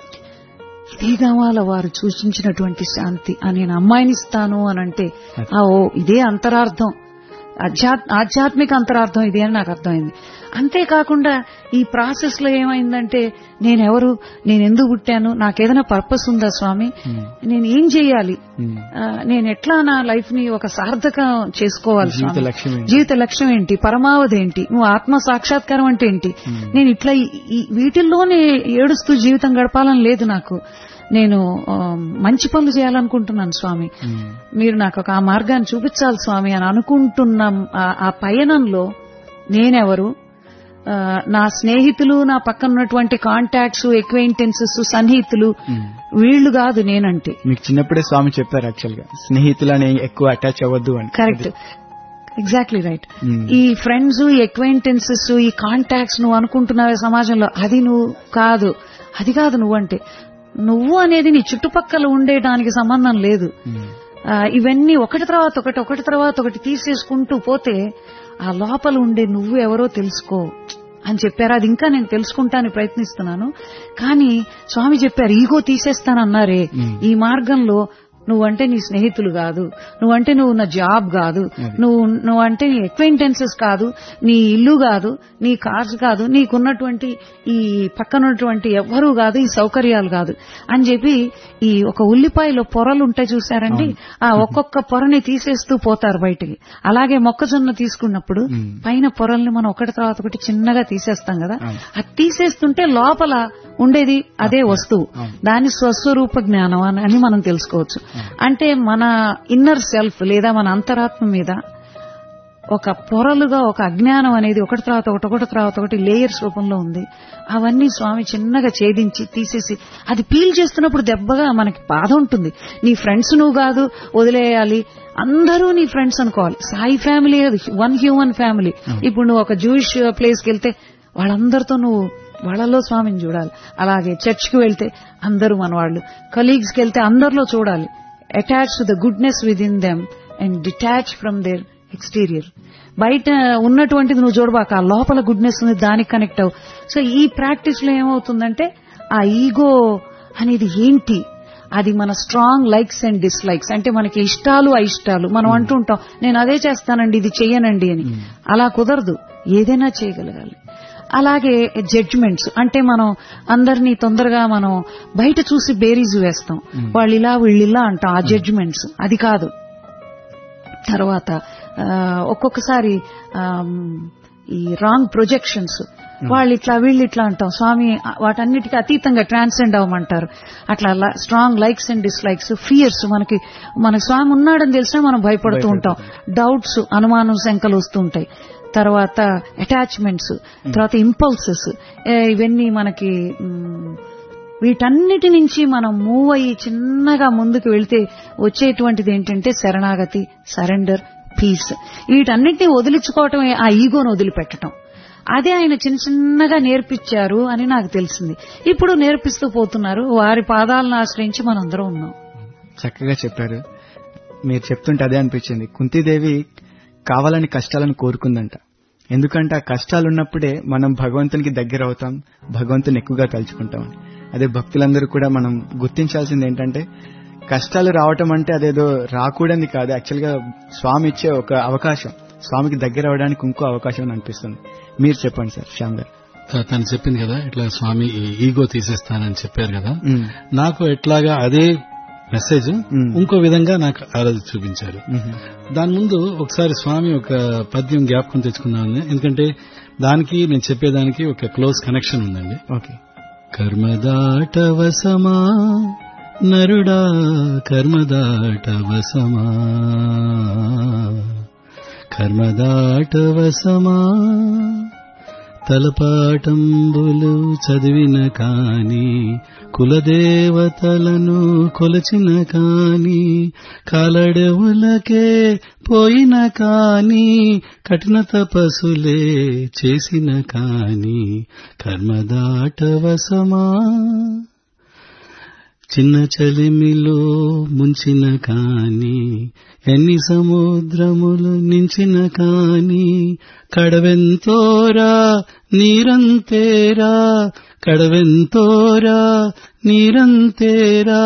ఇదే కావాల వారు సూచించినటువంటి శాంతి ఆ నేను అమ్మాయిని ఇస్తాను అని అంటే ఆ ఓ ఇదే అంతరార్థం ఆధ్యాత్- ఆధ్యాత్మిక అంతరార్థం ఇది అని నాకు అర్థమైంది అంతేకాకుండా ఈ ప్రాసెస్ లో ఏమైందంటే నేనెవరు నేను ఎందుకు పుట్టాను నాకేదైనా పర్పస్ ఉందా స్వామి నేను ఏం చేయాలి ఉమ్. ఆ, నేను ఎట్లా నా లైఫ్ ని ఒక సార్థకం చేసుకోవాలి జీవిత స్వామి? లక్ష్యం ఏంటి? జీవిత లక్ష్యం ఏంటి పరమావధి ఏంటి నువ్వు ఆత్మ సాక్షాత్కారం అంటే ఏంటి నేను ఇట్లా ఈ- ఈ వీటిల్లోనే ఏడుస్తూ జీవితం గడపాలని లేదు నాకు నేను ఆ, మంచి పనులు చేయాలనుకుంటున్నాను స్వామి ఉమ్. మీరు నాకు ఒక ఆ మార్గాన్ని చూపించాలి స్వామి అని అనుకుంటున్న ఆ- ఆ పయనంలో నేనెవరు ఆ, నా స్నేహితులు నా పక్కన ఉన్నటువంటి కాంటాక్ట్స్ ఎక్వైంటెన్సెస్ సన్నిహితులు వీళ్లు కాదు నేనంటే మీకు చిన్నప్పుడే స్వామి చెప్పారు యాక్చువల్ గా స్నేహితులని ఎక్కువ అటాచ్ అవ్వద్దు అని కరెక్ట్ ఎగ్జాక్ట్లీ రైట్ Hmm. ఈ ఫ్రెండ్స్ ఈ ఎక్వైంటెన్సెస్ ఈ కాంటాక్ట్స్ నువ్వు అనుకుంటున్నావే సమాజంలో అది నువ్వు కాదు అది కాదు నువ్వంటే నువ్వు అనేది నీ చుట్టుపక్కల ఉండేదానికి సంబంధం లేదు ఉమ్. ఆ, ఇవన్నీ ఒకటి తర్వాత ఒకటి ఒకటి తర్వాత ఒకటి తీసేసుకుంటూ పోతే ఆ లోపల ఉండే నువ్వు ఎవరో తెలుసుకో అని చెప్పారు అది ఇంకా నేను తెలుసుకుంటానికి ప్రయత్నిస్తున్నాను కానీ స్వామి చెప్పారు ఈగో తీసేస్తానన్నారే ఈ మార్గంలో నువ్వంటే నీ స్నేహితులు కాదు నువ్వంటే నువ్వు నా జాబ్ కాదు నువ్వు నువ్వంటే నీ ఎక్వైంటెన్సెస్ కాదు నీ ఇల్లు కాదు నీ కార్స్ కాదు నీకున్నటువంటి ఈ పక్కనున్నటువంటి ఎవ్వరూ కాదు ఈ సౌకర్యాలు కాదు అని చెప్పి ఈ ఒక ఉల్లిపాయలో పొరలు ఉంటాయి చూసారండి ఆ ఒక్కొక్క పొరని తీసేస్తూ పోతారు బయటికి అలాగే మొక్కజొన్న తీసుకున్నప్పుడు పైన పొరల్ని మనం ఒకటి తర్వాత ఒకటి చిన్నగా తీసేస్తాం కదా అది తీసేస్తుంటే లోపల ఉండేది అదే వస్తువు దాని స్వస్వరూప జ్ఞానం అని అని మనం తెలుసుకోవచ్చు అంటే మన ఇన్నర్ సెల్ఫ్ లేదా మన అంతరాత్మ మీద ఒక పొరలుగా ఒక అజ్ఞానం అనేది ఒకటి తర్వాత ఒకటి ఒకటి తర్వాత ఒకటి లేయర్స్ రూపంలో ఉంది అవన్నీ స్వామి చిన్నగా ఛేదించి తీసేసి అది పీల్ చేస్తున్నప్పుడు దెబ్బగా మనకి బాధ ఉంటుంది నీ ఫ్రెండ్స్ నువ్వు కాదు వదిలేయాలి అందరూ నీ ఫ్రెండ్స్ అనుకోవాలి Sai family one human family ఇప్పుడు నువ్వు ఒక జూయిష్ ప్లేస్ కి వెళ్తే వాళ్ళందరితో నువ్వు వాళ్ళలో స్వామిని చూడాలి అలాగే చర్చ్ కి వెళ్తే అందరూ మన వాళ్ళు కలీగ్స్ కి వెళ్తే అందరిలో చూడాలి attach to the goodness within them and detach from their exterior బయట ఉన్నటువంటిది నువ్వు చూడబాక ఆ లోపల గుడ్నెస్ ఉంది దానికి కనెక్ట్ అవు సో ఈ ప్రాక్టీస్ లో ఏమవుతుందంటే ఆ ఈగో అనేది ఏంటి అది మన స్ట్రాంగ్ లైక్స్ అండ్ డిస్లైక్స్ అంటే మనకి ఇష్టాలు అయిష్టాలు మనం అంటుంటాం నేను అదే చేస్తానండి ఇది చెయ్యనండి అని అలా కుదరదు ఏదైనా చేయగలగాలి అలాగే జడ్జ్మెంట్స్ అంటే మనం అందరినీ తొందరగా మనం బయట చూసి బేరీజు వేస్తాం వాళ్ళు ఇలా వీళ్ళు ఇలా అంటాం ఆ జడ్జ్మెంట్స్ అది కాదు తర్వాత ఆ, ఒక్కొక్కసారి ఆమ్, ఈ రాంగ్ ప్రొజెక్షన్స్ వాళ్ళు ఇట్లా వీళ్ళు ఇట్లా అంటాం స్వామి ఆ, వాటన్నిటికీ అతీతంగా ట్రాన్సెండ్ అవ్వమంటారు అట్లా strong likes and dislikes fears మనకి మన స్వామి ఉన్నాడని తెలిసినా మనం భయపడుతూ ఉంటాం డౌట్స్ అనుమానం శంకలు వస్తూ ఉంటాయి తర్వాత అటాచ్మెంట్స్ తర్వాత ఇంపల్సెస్ ఇవన్నీ మనకి మ్, వీటన్నిటి నుంచి మనం మూవ్ అయ్యి చిన్నగా ముందుకు వెళ్తే వచ్చేటువంటిది ఏంటంటే శరణాగతి సరెండర్ పీస్ వీటన్నిటిని వదిలించుకోవటమే ఆ ఈగోను వదిలిపెట్టడం అదే ఆయన చిన్న చిన్నగా నేర్పించారు అని నాకు తెలిసింది ఇప్పుడు నేర్పిస్తూ పోతున్నారు వారి పాదాలను ఆశ్రయించి మనందరం ఉన్నాం చక్కగా చెప్పారు మీరు చెప్తుంటే అదే అనిపించింది కుంతీదేవి కావాలని కష్టాలను కోరుకుందంట ఎందుకంటే ఆ కష్టాలు ఉన్నప్పుడే మనం భగవంతునికి దగ్గర అవుతాం భగవంతుని ఎక్కువగా తలుచుకుంటాం అదే భక్తులందరూ కూడా మనం గుర్తించాల్సింది ఏంటంటే కష్టాలు రావటం అంటే అదేదో రాకూడని కాదు యాక్చువల్ గా స్వామి ఇచ్చే ఒక అవకాశం స్వామికి దగ్గర అవడానికి ఇంకో అవకాశం అని అనిపిస్తుంది మీరు చెప్పండి సార్ శ్యామ్ గారు ఆ, తను చెప్పింది కదా ఇట్లా స్వామి ఈ ఈగో తీసేస్తానని చెప్పారు కదా ఉమ్, నాకు ఎట్లాగా అదే మెసేజ్ మ్మ్. ఇంకో విధంగా నాకు ఆ రోజు చూపించారు ఉమ్, దాని ముందు ఒకసారి స్వామి ఒక పద్యం జ్ఞాపకం తెచ్చుకున్నాను ఎందుకంటే దానికి నేను చెప్పేదానికి ఒక క్లోజ్ కనెక్షన్ ఉందండి ఓకే కర్మదాటవసమా నరుడా కర్మదాటవసమా కర్మదాటవసమా తలపాటంబులు చదివిన కాని కులదేవతలను కొలచిన కాని కాలడవులకే పోయిన కాని కఠిన తపస్సులే చేసిన కాని కర్మదాటవసమా చిన్న చలిమిలో ముంచిన కాని ఎన్ని సముద్రములు నించిన కాని కడవెంతోరా నీరంతేరా కడవెంతోరా నీరంతేరా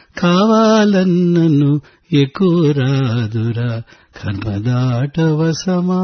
కావాలన్నను ఎక్కురాదురా కర్మదాటవసమా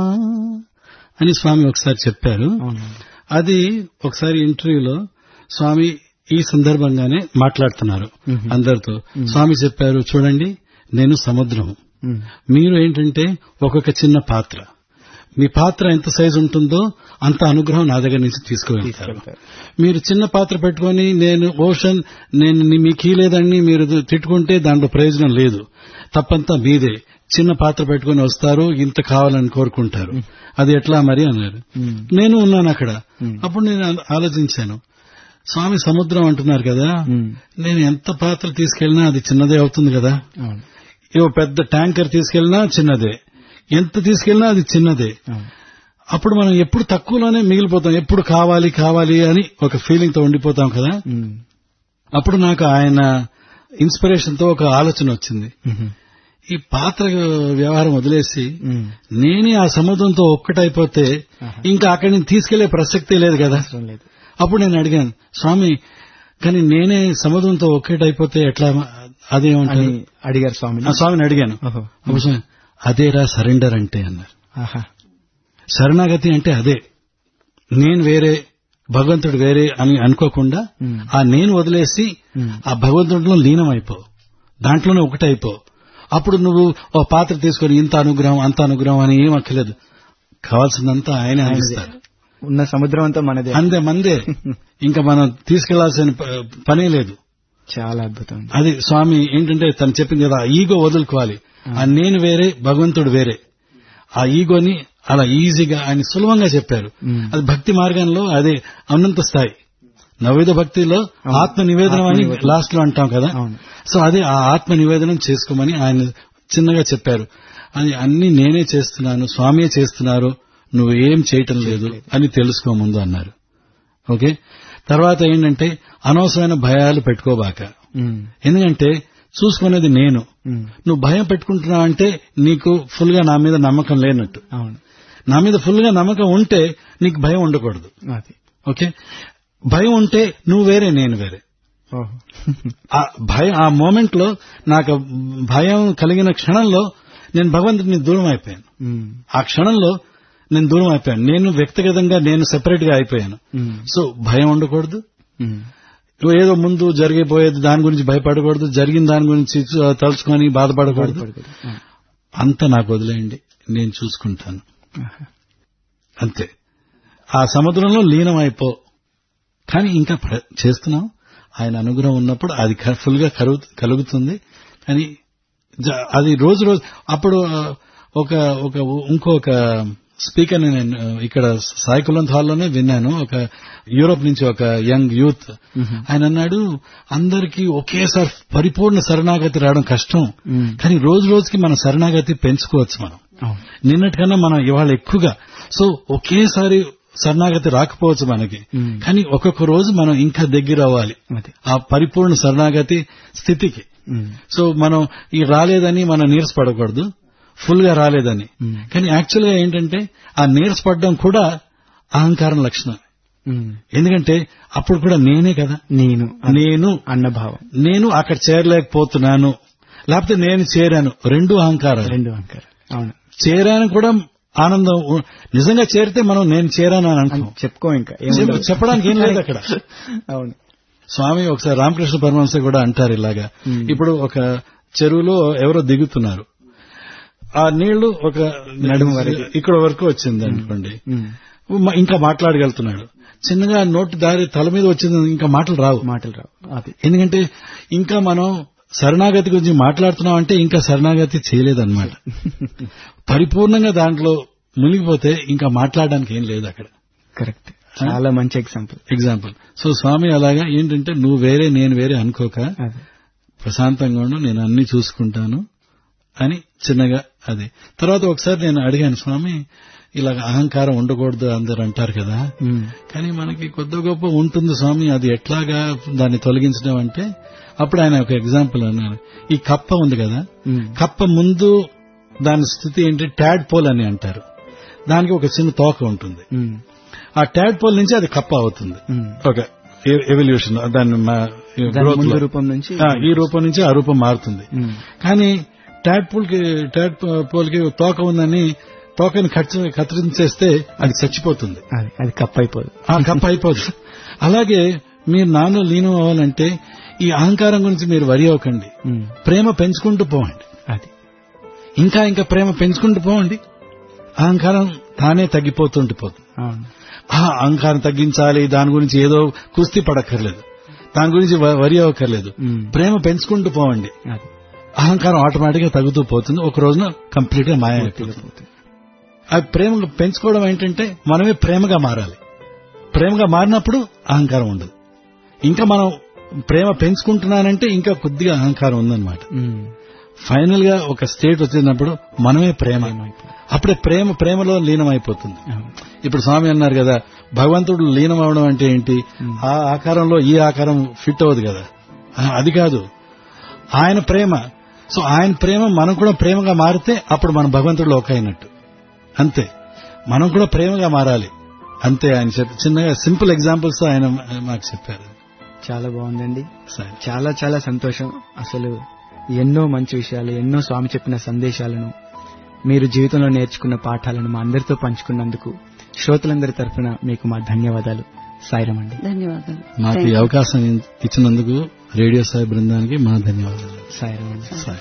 అని స్వామి ఒకసారి చెప్పారు అవును అది ఒకసారి ఇంటర్వ్యూలో స్వామి ఈ సందర్భంగానే మాట్లాడుతున్నారు మ్మ్. అందరితో స్వామి చెప్పారు చూడండి నేను సముద్రం ఉమ్, మీరు ఏంటంటే ఒక్కొక్క చిన్న పాత్ర మీ పాత్ర ఎంత సైజు ఉంటుందో అంత అనుగ్రహం నా దగ్గర నుంచి తీసుకువెళ్తారు తీసుకెళ్తారు. మీరు చిన్న పాత్ర పెట్టుకొని నేను ఓషన్ నేను ని- మీకు లేదని మీరు తిట్టుకుంటే దాంట్లో ప్రయోజనం లేదు తప్పంతా మీదే చిన్న పాత్ర పెట్టుకొని వస్తారు ఇంత కావాలని కోరుకుంటారు అది ఎట్లా మరి అన్నారు ఉమ్, నేను ఉన్నాను అక్కడ Hmm. అప్పుడు నేను ఆ- ఆలోచించాను స్వామి సముద్రం అంటున్నారు కదా ఉమ్, నేను ఎంత పాత్ర తీసుకెళ్ళినా అది చిన్నదే అవుతుంది కదా అవును ఏవో పెద్ద ట్యాంకర్ తీసుకెళ్ళినా చిన్నదే ఎంత తీసుకెళ్ళినా అది చిన్నదే అవును అప్పుడు మనం ఎప్పుడు తక్కువలోనే మిగిలిపోతాం ఎప్పుడు కావాలి కావాలి అని ఒక ఫీలింగ్ తో ఉండిపోతాం కదా ఉమ్, అప్పుడు నాకు ఆయన ఇన్స్పిరేషన్ తో ఒక ఆలోచన వచ్చింది ఉమ్, ఈ పాత్ర వ్యవహారం వదిలేసి ఉమ్, నేనే ఆ సముద్రంతో ఒక్కటైపోతే ఆహా. ఇంకా అక్కడి నుంచి తీసుకెళ్లే ప్రసక్తే లేదు కదా అవసరం లేదు అప్పుడు నేను అడిగాను స్వామి కానీ నేనే సముద్రంతో ఒక్కటైపోతే ఎట్లా అని అదేమంటారు అడిగారు స్వామి ఆ స్వామిని అడిగాను ఓహో అప్పుడు స్వామి అదేరా సరెండర్ అంటే అన్నారు ఆహా శరణాగతి అంటే అదే నేను వేరే భగవంతుడు వేరే అని అనుకోకుండా ఉమ్, ఆ నేను వదిలేసి ఉమ్, ఆ భగవంతుడిలో లీనమైపో దాంట్లోనే ఒకటైపో అప్పుడు నువ్వు ఓ పాత్ర తీసుకొని ఇంత అనుగ్రహం అంత అనుగ్రహం అని ఏం అక్కర్లేదు కావాల్సిందంతా ఆయనే అందిస్తారు ఉన్న సముద్రం అంతా మనదే అందే మందే ఇంకా మనం తీసుకెళ్లాల్సిన ప- పనే లేదు చాలా అద్భుతం అది స్వామి ఏంటంటే తను చెప్పింది కదా ఆ ఈగో వదులుకోవాలి ఆ నేను వేరే భగవంతుడు వేరే ఆ ఈగోని అలా ఈజీగా ఆయన సులభంగా చెప్పారు ఉమ్. అది భక్తి మార్గంలో అదే అనంత స్థాయి నవవిధ భక్తిలో ఆత్మ నివేదనం అని ఆత్మనివేదనం. లాస్ట్ లో అంటాం కదా అవును సో అదే ఆ ఆత్మ నివేదనం చేసుకోమని ఆయన చిన్నగా చెప్పారు అది అన్ని నేనే చేస్తున్నాను స్వామియే చేస్తున్నారు నువ్వు ఏం చేయటం లేదు అని తెలుసుకో ముందు అన్నారు ఓకే తర్వాత ఏంటంటే అనవసరమైన భయాలు పెట్టుకోబాక ఉమ్, ఎందుకంటే చూసుకునేది నేను ఉమ్, నువ్వు భయం పెట్టుకుంటున్నావు అంటే నీకు ఫుల్ గా నా మీద నమ్మకం లేనట్టు అవును నా మీద ఫుల్ గా నమ్మకం ఉంటే నీకు భయం ఉండకూడదు అది ఓకే భయం ఉంటే నువ్వు వేరే నేను వేరే ఓహో ఆ భయం ఆ మూమెంట్ లో నాకు భయం కలిగిన క్షణంలో నేను భగవంతుడిని దూరం అయిపోయాను ఉమ్, ఆ క్షణంలో నేను దూరం అయిపోయాను నేను వ్యక్తిగతంగా నేను సెపరేట్ గా అయిపోయాను ఉమ్, సో భయం ఉండకూడదు ఉమ్, ఏదో ముందు జరిగిపోయేది దాని గురించి భయపడకూడదు జరిగిన దాని గురించి చూ- తలుచుకొని బాధపడకూడదు పడకూడదు. ఆ, అంతా నాకు వదిలేయండి నేను చూసుకుంటాను ఆహా. అంతే ఆ సముద్రంలో లీనమైపో కానీ ఇంకా ప్ర- చేస్తున్నాం ఆయన అనుగ్రహం ఉన్నప్పుడు అది ఫుల్ గా కరుగు- కలుగుతుంది కానీ జ- అది రోజు రోజు అప్పుడు ఆ, ఒక ఒక ఇంకొక స్పీకర్ నేను ఆ, ఇక్కడ సాయికులంత్ హాల్లోనే విన్నాను ఒక యూరోప్ నుంచి ఒక యంగ్ యూత్ మ్మ్. ఆయన అన్నాడు అందరికీ ఒకేసారి పరిపూర్ణ శరణాగతి రావడం కష్టం మ్మ్. కానీ రోజు రోజుకి మన శరణాగతి పెంచుకోవచ్చు మనం అవును నిన్నటికన్నా మనం ఇవాళ ఎక్కువగా సో ఒకేసారి శరణాగతి రాకపోవచ్చు మనకి మ్మ్. కానీ ఒక్కొక్క రోజు మనం ఇంకా దగ్గర అవ్వాలి అది ఆ పరిపూర్ణ శరణాగతి స్థితికి ఉమ్, సో మనం ఈ రాలేదని మనం నీరసపడకూడదు ఫుల్ గా రాలేదని మ్మ్. కానీ యాక్చువల్ గా ఏంటంటే ఆ నీరసపడడం కూడా అహంకారం లక్షణం ఉమ్, ఎందుకంటే అప్పుడు కూడా నేనే కదా నేను నేను అన్న భావం నేను అక్కడ చేరలేకపోతున్నాను లేకపోతే నేను చేరాను రెండు అహంకారాలు రెండు అంకారు అవును చేరాను కూడా ఆనందం ఉ- నిజంగా చేరితే మనం నేను చేరాను అని అని అంటాం చెప్పుకో ఇంకా ఏముండదు. చెప్పడానికి ఏం లేదు అక్కడ అవును స్వామి ఒకసారి రామకృష్ణ పరమహంస కూడా అంటారు ఇలాగా Hmm. ఇప్పుడు ఒక చెరువులో ఎవరో దిగుతున్నారు ఆ నీళ్లు ఒక నడుము వరకు. ఇక్కడ వరకు వచ్చింది అనుకోండి ఉమ్. మ- ఇంకా మాట్లాడగలుగుతున్నాడు చిన్నగా నోటి దారి తల మీద వచ్చింది ఇంకా మాటలు రావు మాటలు రావు అది ఎందుకంటే ఇంకా మనం శరణాగతి గురించి మాట్లాడుతున్నాం అంటే ఇంకా శరణాగతి చేయలేదన్నమాట పరిపూర్ణంగా దాంట్లో మునిగిపోతే ఇంకా మాట్లాడడానికి ఏం లేదు అక్కడ కరెక్ట్ చాలా మంచి ఎగ్జాంపుల్ ఎగ్జాంపుల్ సో స్వామి అలాగా ఏంటంటే నువ్వు వేరే నేను వేరే అనుకోక అది ప్రశాంతంగా ఉండు నేను అన్ని చూసుకుంటాను అని చిన్నగా అది తర్వాత ఒకసారి నేను అడిగాను స్వామి ఇలాగ అహంకారం ఉండకూడదు అందరు అంటారు కదా ఉమ్. కానీ మనకి కొద్ది గొప్ప ఉంటుంది స్వామి అది ఎట్లాగా దాన్ని తొలగించడం అంటే అప్పుడు ఆయన ఒక ఎగ్జాంపుల్ అన్నారు ఈ కప్ప ఉంది కదా ఉమ్. కప్ప ముందు దాని స్థితి ఏంటి ట్యాడ్ పోల్ అని అంటారు దానికి ఒక చిన్న తోక ఉంటుంది ఉమ్. ఆ ట్యాడ్ పోల్ నుంచి అది కప్ప అవుతుంది ఉమ్. ఒక ఎవల్యూషన్ దాన్ని మా- దాని growth ముందు లో. రూపం నుంచి ఆ, ఈ రూపం నుంచి ఆ రూపం మారుతుంది ఉమ్. కానీ ట్యాడ్ పూల్ కి ట్యాడ్ పోల్ కి తోక ఉందని తోకని కత్తి- కత్తిరించేస్తే అది చచ్చిపోతుంది అది అది కప్ అయిపోదు ఆ కప్ప అయిపోదు అలాగే మీరు నాన్న లీనం అవ్వాలంటే ఈ అహంకారం గురించి మీరు వరి అవ్వకండి ఉమ్. ప్రేమ పెంచుకుంటూ పోవండి అది ఇంకా ఇంకా ప్రేమ పెంచుకుంటూ పోవండి అహంకారం తానే తగ్గిపోతుంటూ పోతుంది అవును ఆ అహంకారం తగ్గించాలి దాని గురించి ఏదో కుస్తీ పడక్కర్లేదు దాని గురించి వ- వరి అవ్వక్కర్లేదు ఉమ్. ప్రేమ పెంచుకుంటూ పోవండి అది అహంకారం ఆటోమేటిక్ గా తగ్గుతూ పోతుంది ఒక రోజున కంప్లీట్ గా మాయ అయిపోతుంది ఆ ప్రేమ పెంచుకోవడం ఏంటంటే మనమే ప్రేమగా మారాలి ప్రేమగా మారినప్పుడు అహంకారం ఉండదు ఇంకా మనం ప్రేమ పెంచుకుంటున్నానంటే ఇంకా కొద్దిగా అహంకారం ఉందన్నమాట ఉమ్. ఫైనల్ గా ఒక స్టేట్ వచ్చినప్పుడు మనమే ప్రేమ ఏమైపోదు. అప్పుడే ప్రేమ ప్రేమలో లీనమైపోతుంది అవును. ఇప్పుడు స్వామి అన్నారు కదా భగవంతుడు లీనం అవడం అంటే ఏంటి ఆ ఆకారంలో ఈ ఆకారం ఫిట్ అవ్వదు కదా ఆ, అది కాదు ఆయన ప్రేమ సో ఆయన ప్రేమ మనం కూడా ప్రేమగా మారితే అప్పుడు మనం భగవంతుడిలో ఒక అయినట్టు అంతే మనం కూడా ప్రేమగా మారాలి అంతే ఆయన చెప్పి చిన్నగా సింపుల్ ఎగ్జాంపుల్స్ ఆయన మాకు చెప్పారు చాలా బాగుందండి సరే చాలా చాలా సంతోషం అసలు ఎన్నో మంచి విషయాలు ఎన్నో స్వామి చెప్పిన సందేశాలను మీరు జీవితంలో నేర్చుకున్న పాఠాలను మా అందరితో పంచుకున్నందుకు శ్రోతలందరి తరఫున మీకు మా ధన్యవాదాలు సాయిరం అండి ధన్యవాదాలు మాకు ఈ అవకాశం ఇచ్చినందుకు రేడియో సాయి బృందానికి మా ధన్యవాదాలు సాయిరం అండి సరే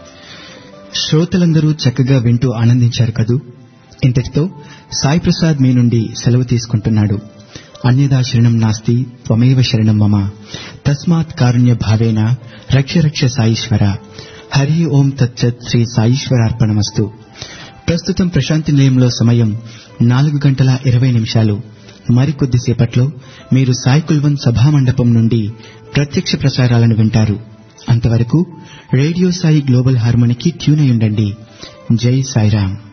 శ్రోతలందరూ చక్కగా వింటూ ఆనందించారు కదూ ఇంతటితో సాయి ప్రసాద్ మీ నుండి సెలవు తీసుకుంటున్నాడు అన్యదా శరణం నాస్తి త్వమేవ శరణం మమ తస్మాత్ కారుణ్య భావేన రక్ష రక్ష సాయిశ్వర హరి ఓం తచ్చత్ శ్రీ సాయిశ్వరార్పణమస్తు ప్రస్తుతం ప్రశాంతి నిలయంలో సమయం నాలుగు గంటల ఇరవై నిమిషాలు మరికొద్దిసేపట్లో మీరు సాయి కుల్వన్ సభామండపం నుండి ప్రత్యక్ష ప్రసారాలను వింటారు అంతవరకు రేడియో సాయి గ్లోబల్ హార్మోనికి ట్యూన్ అయి ఉండండి జై సాయిరామ్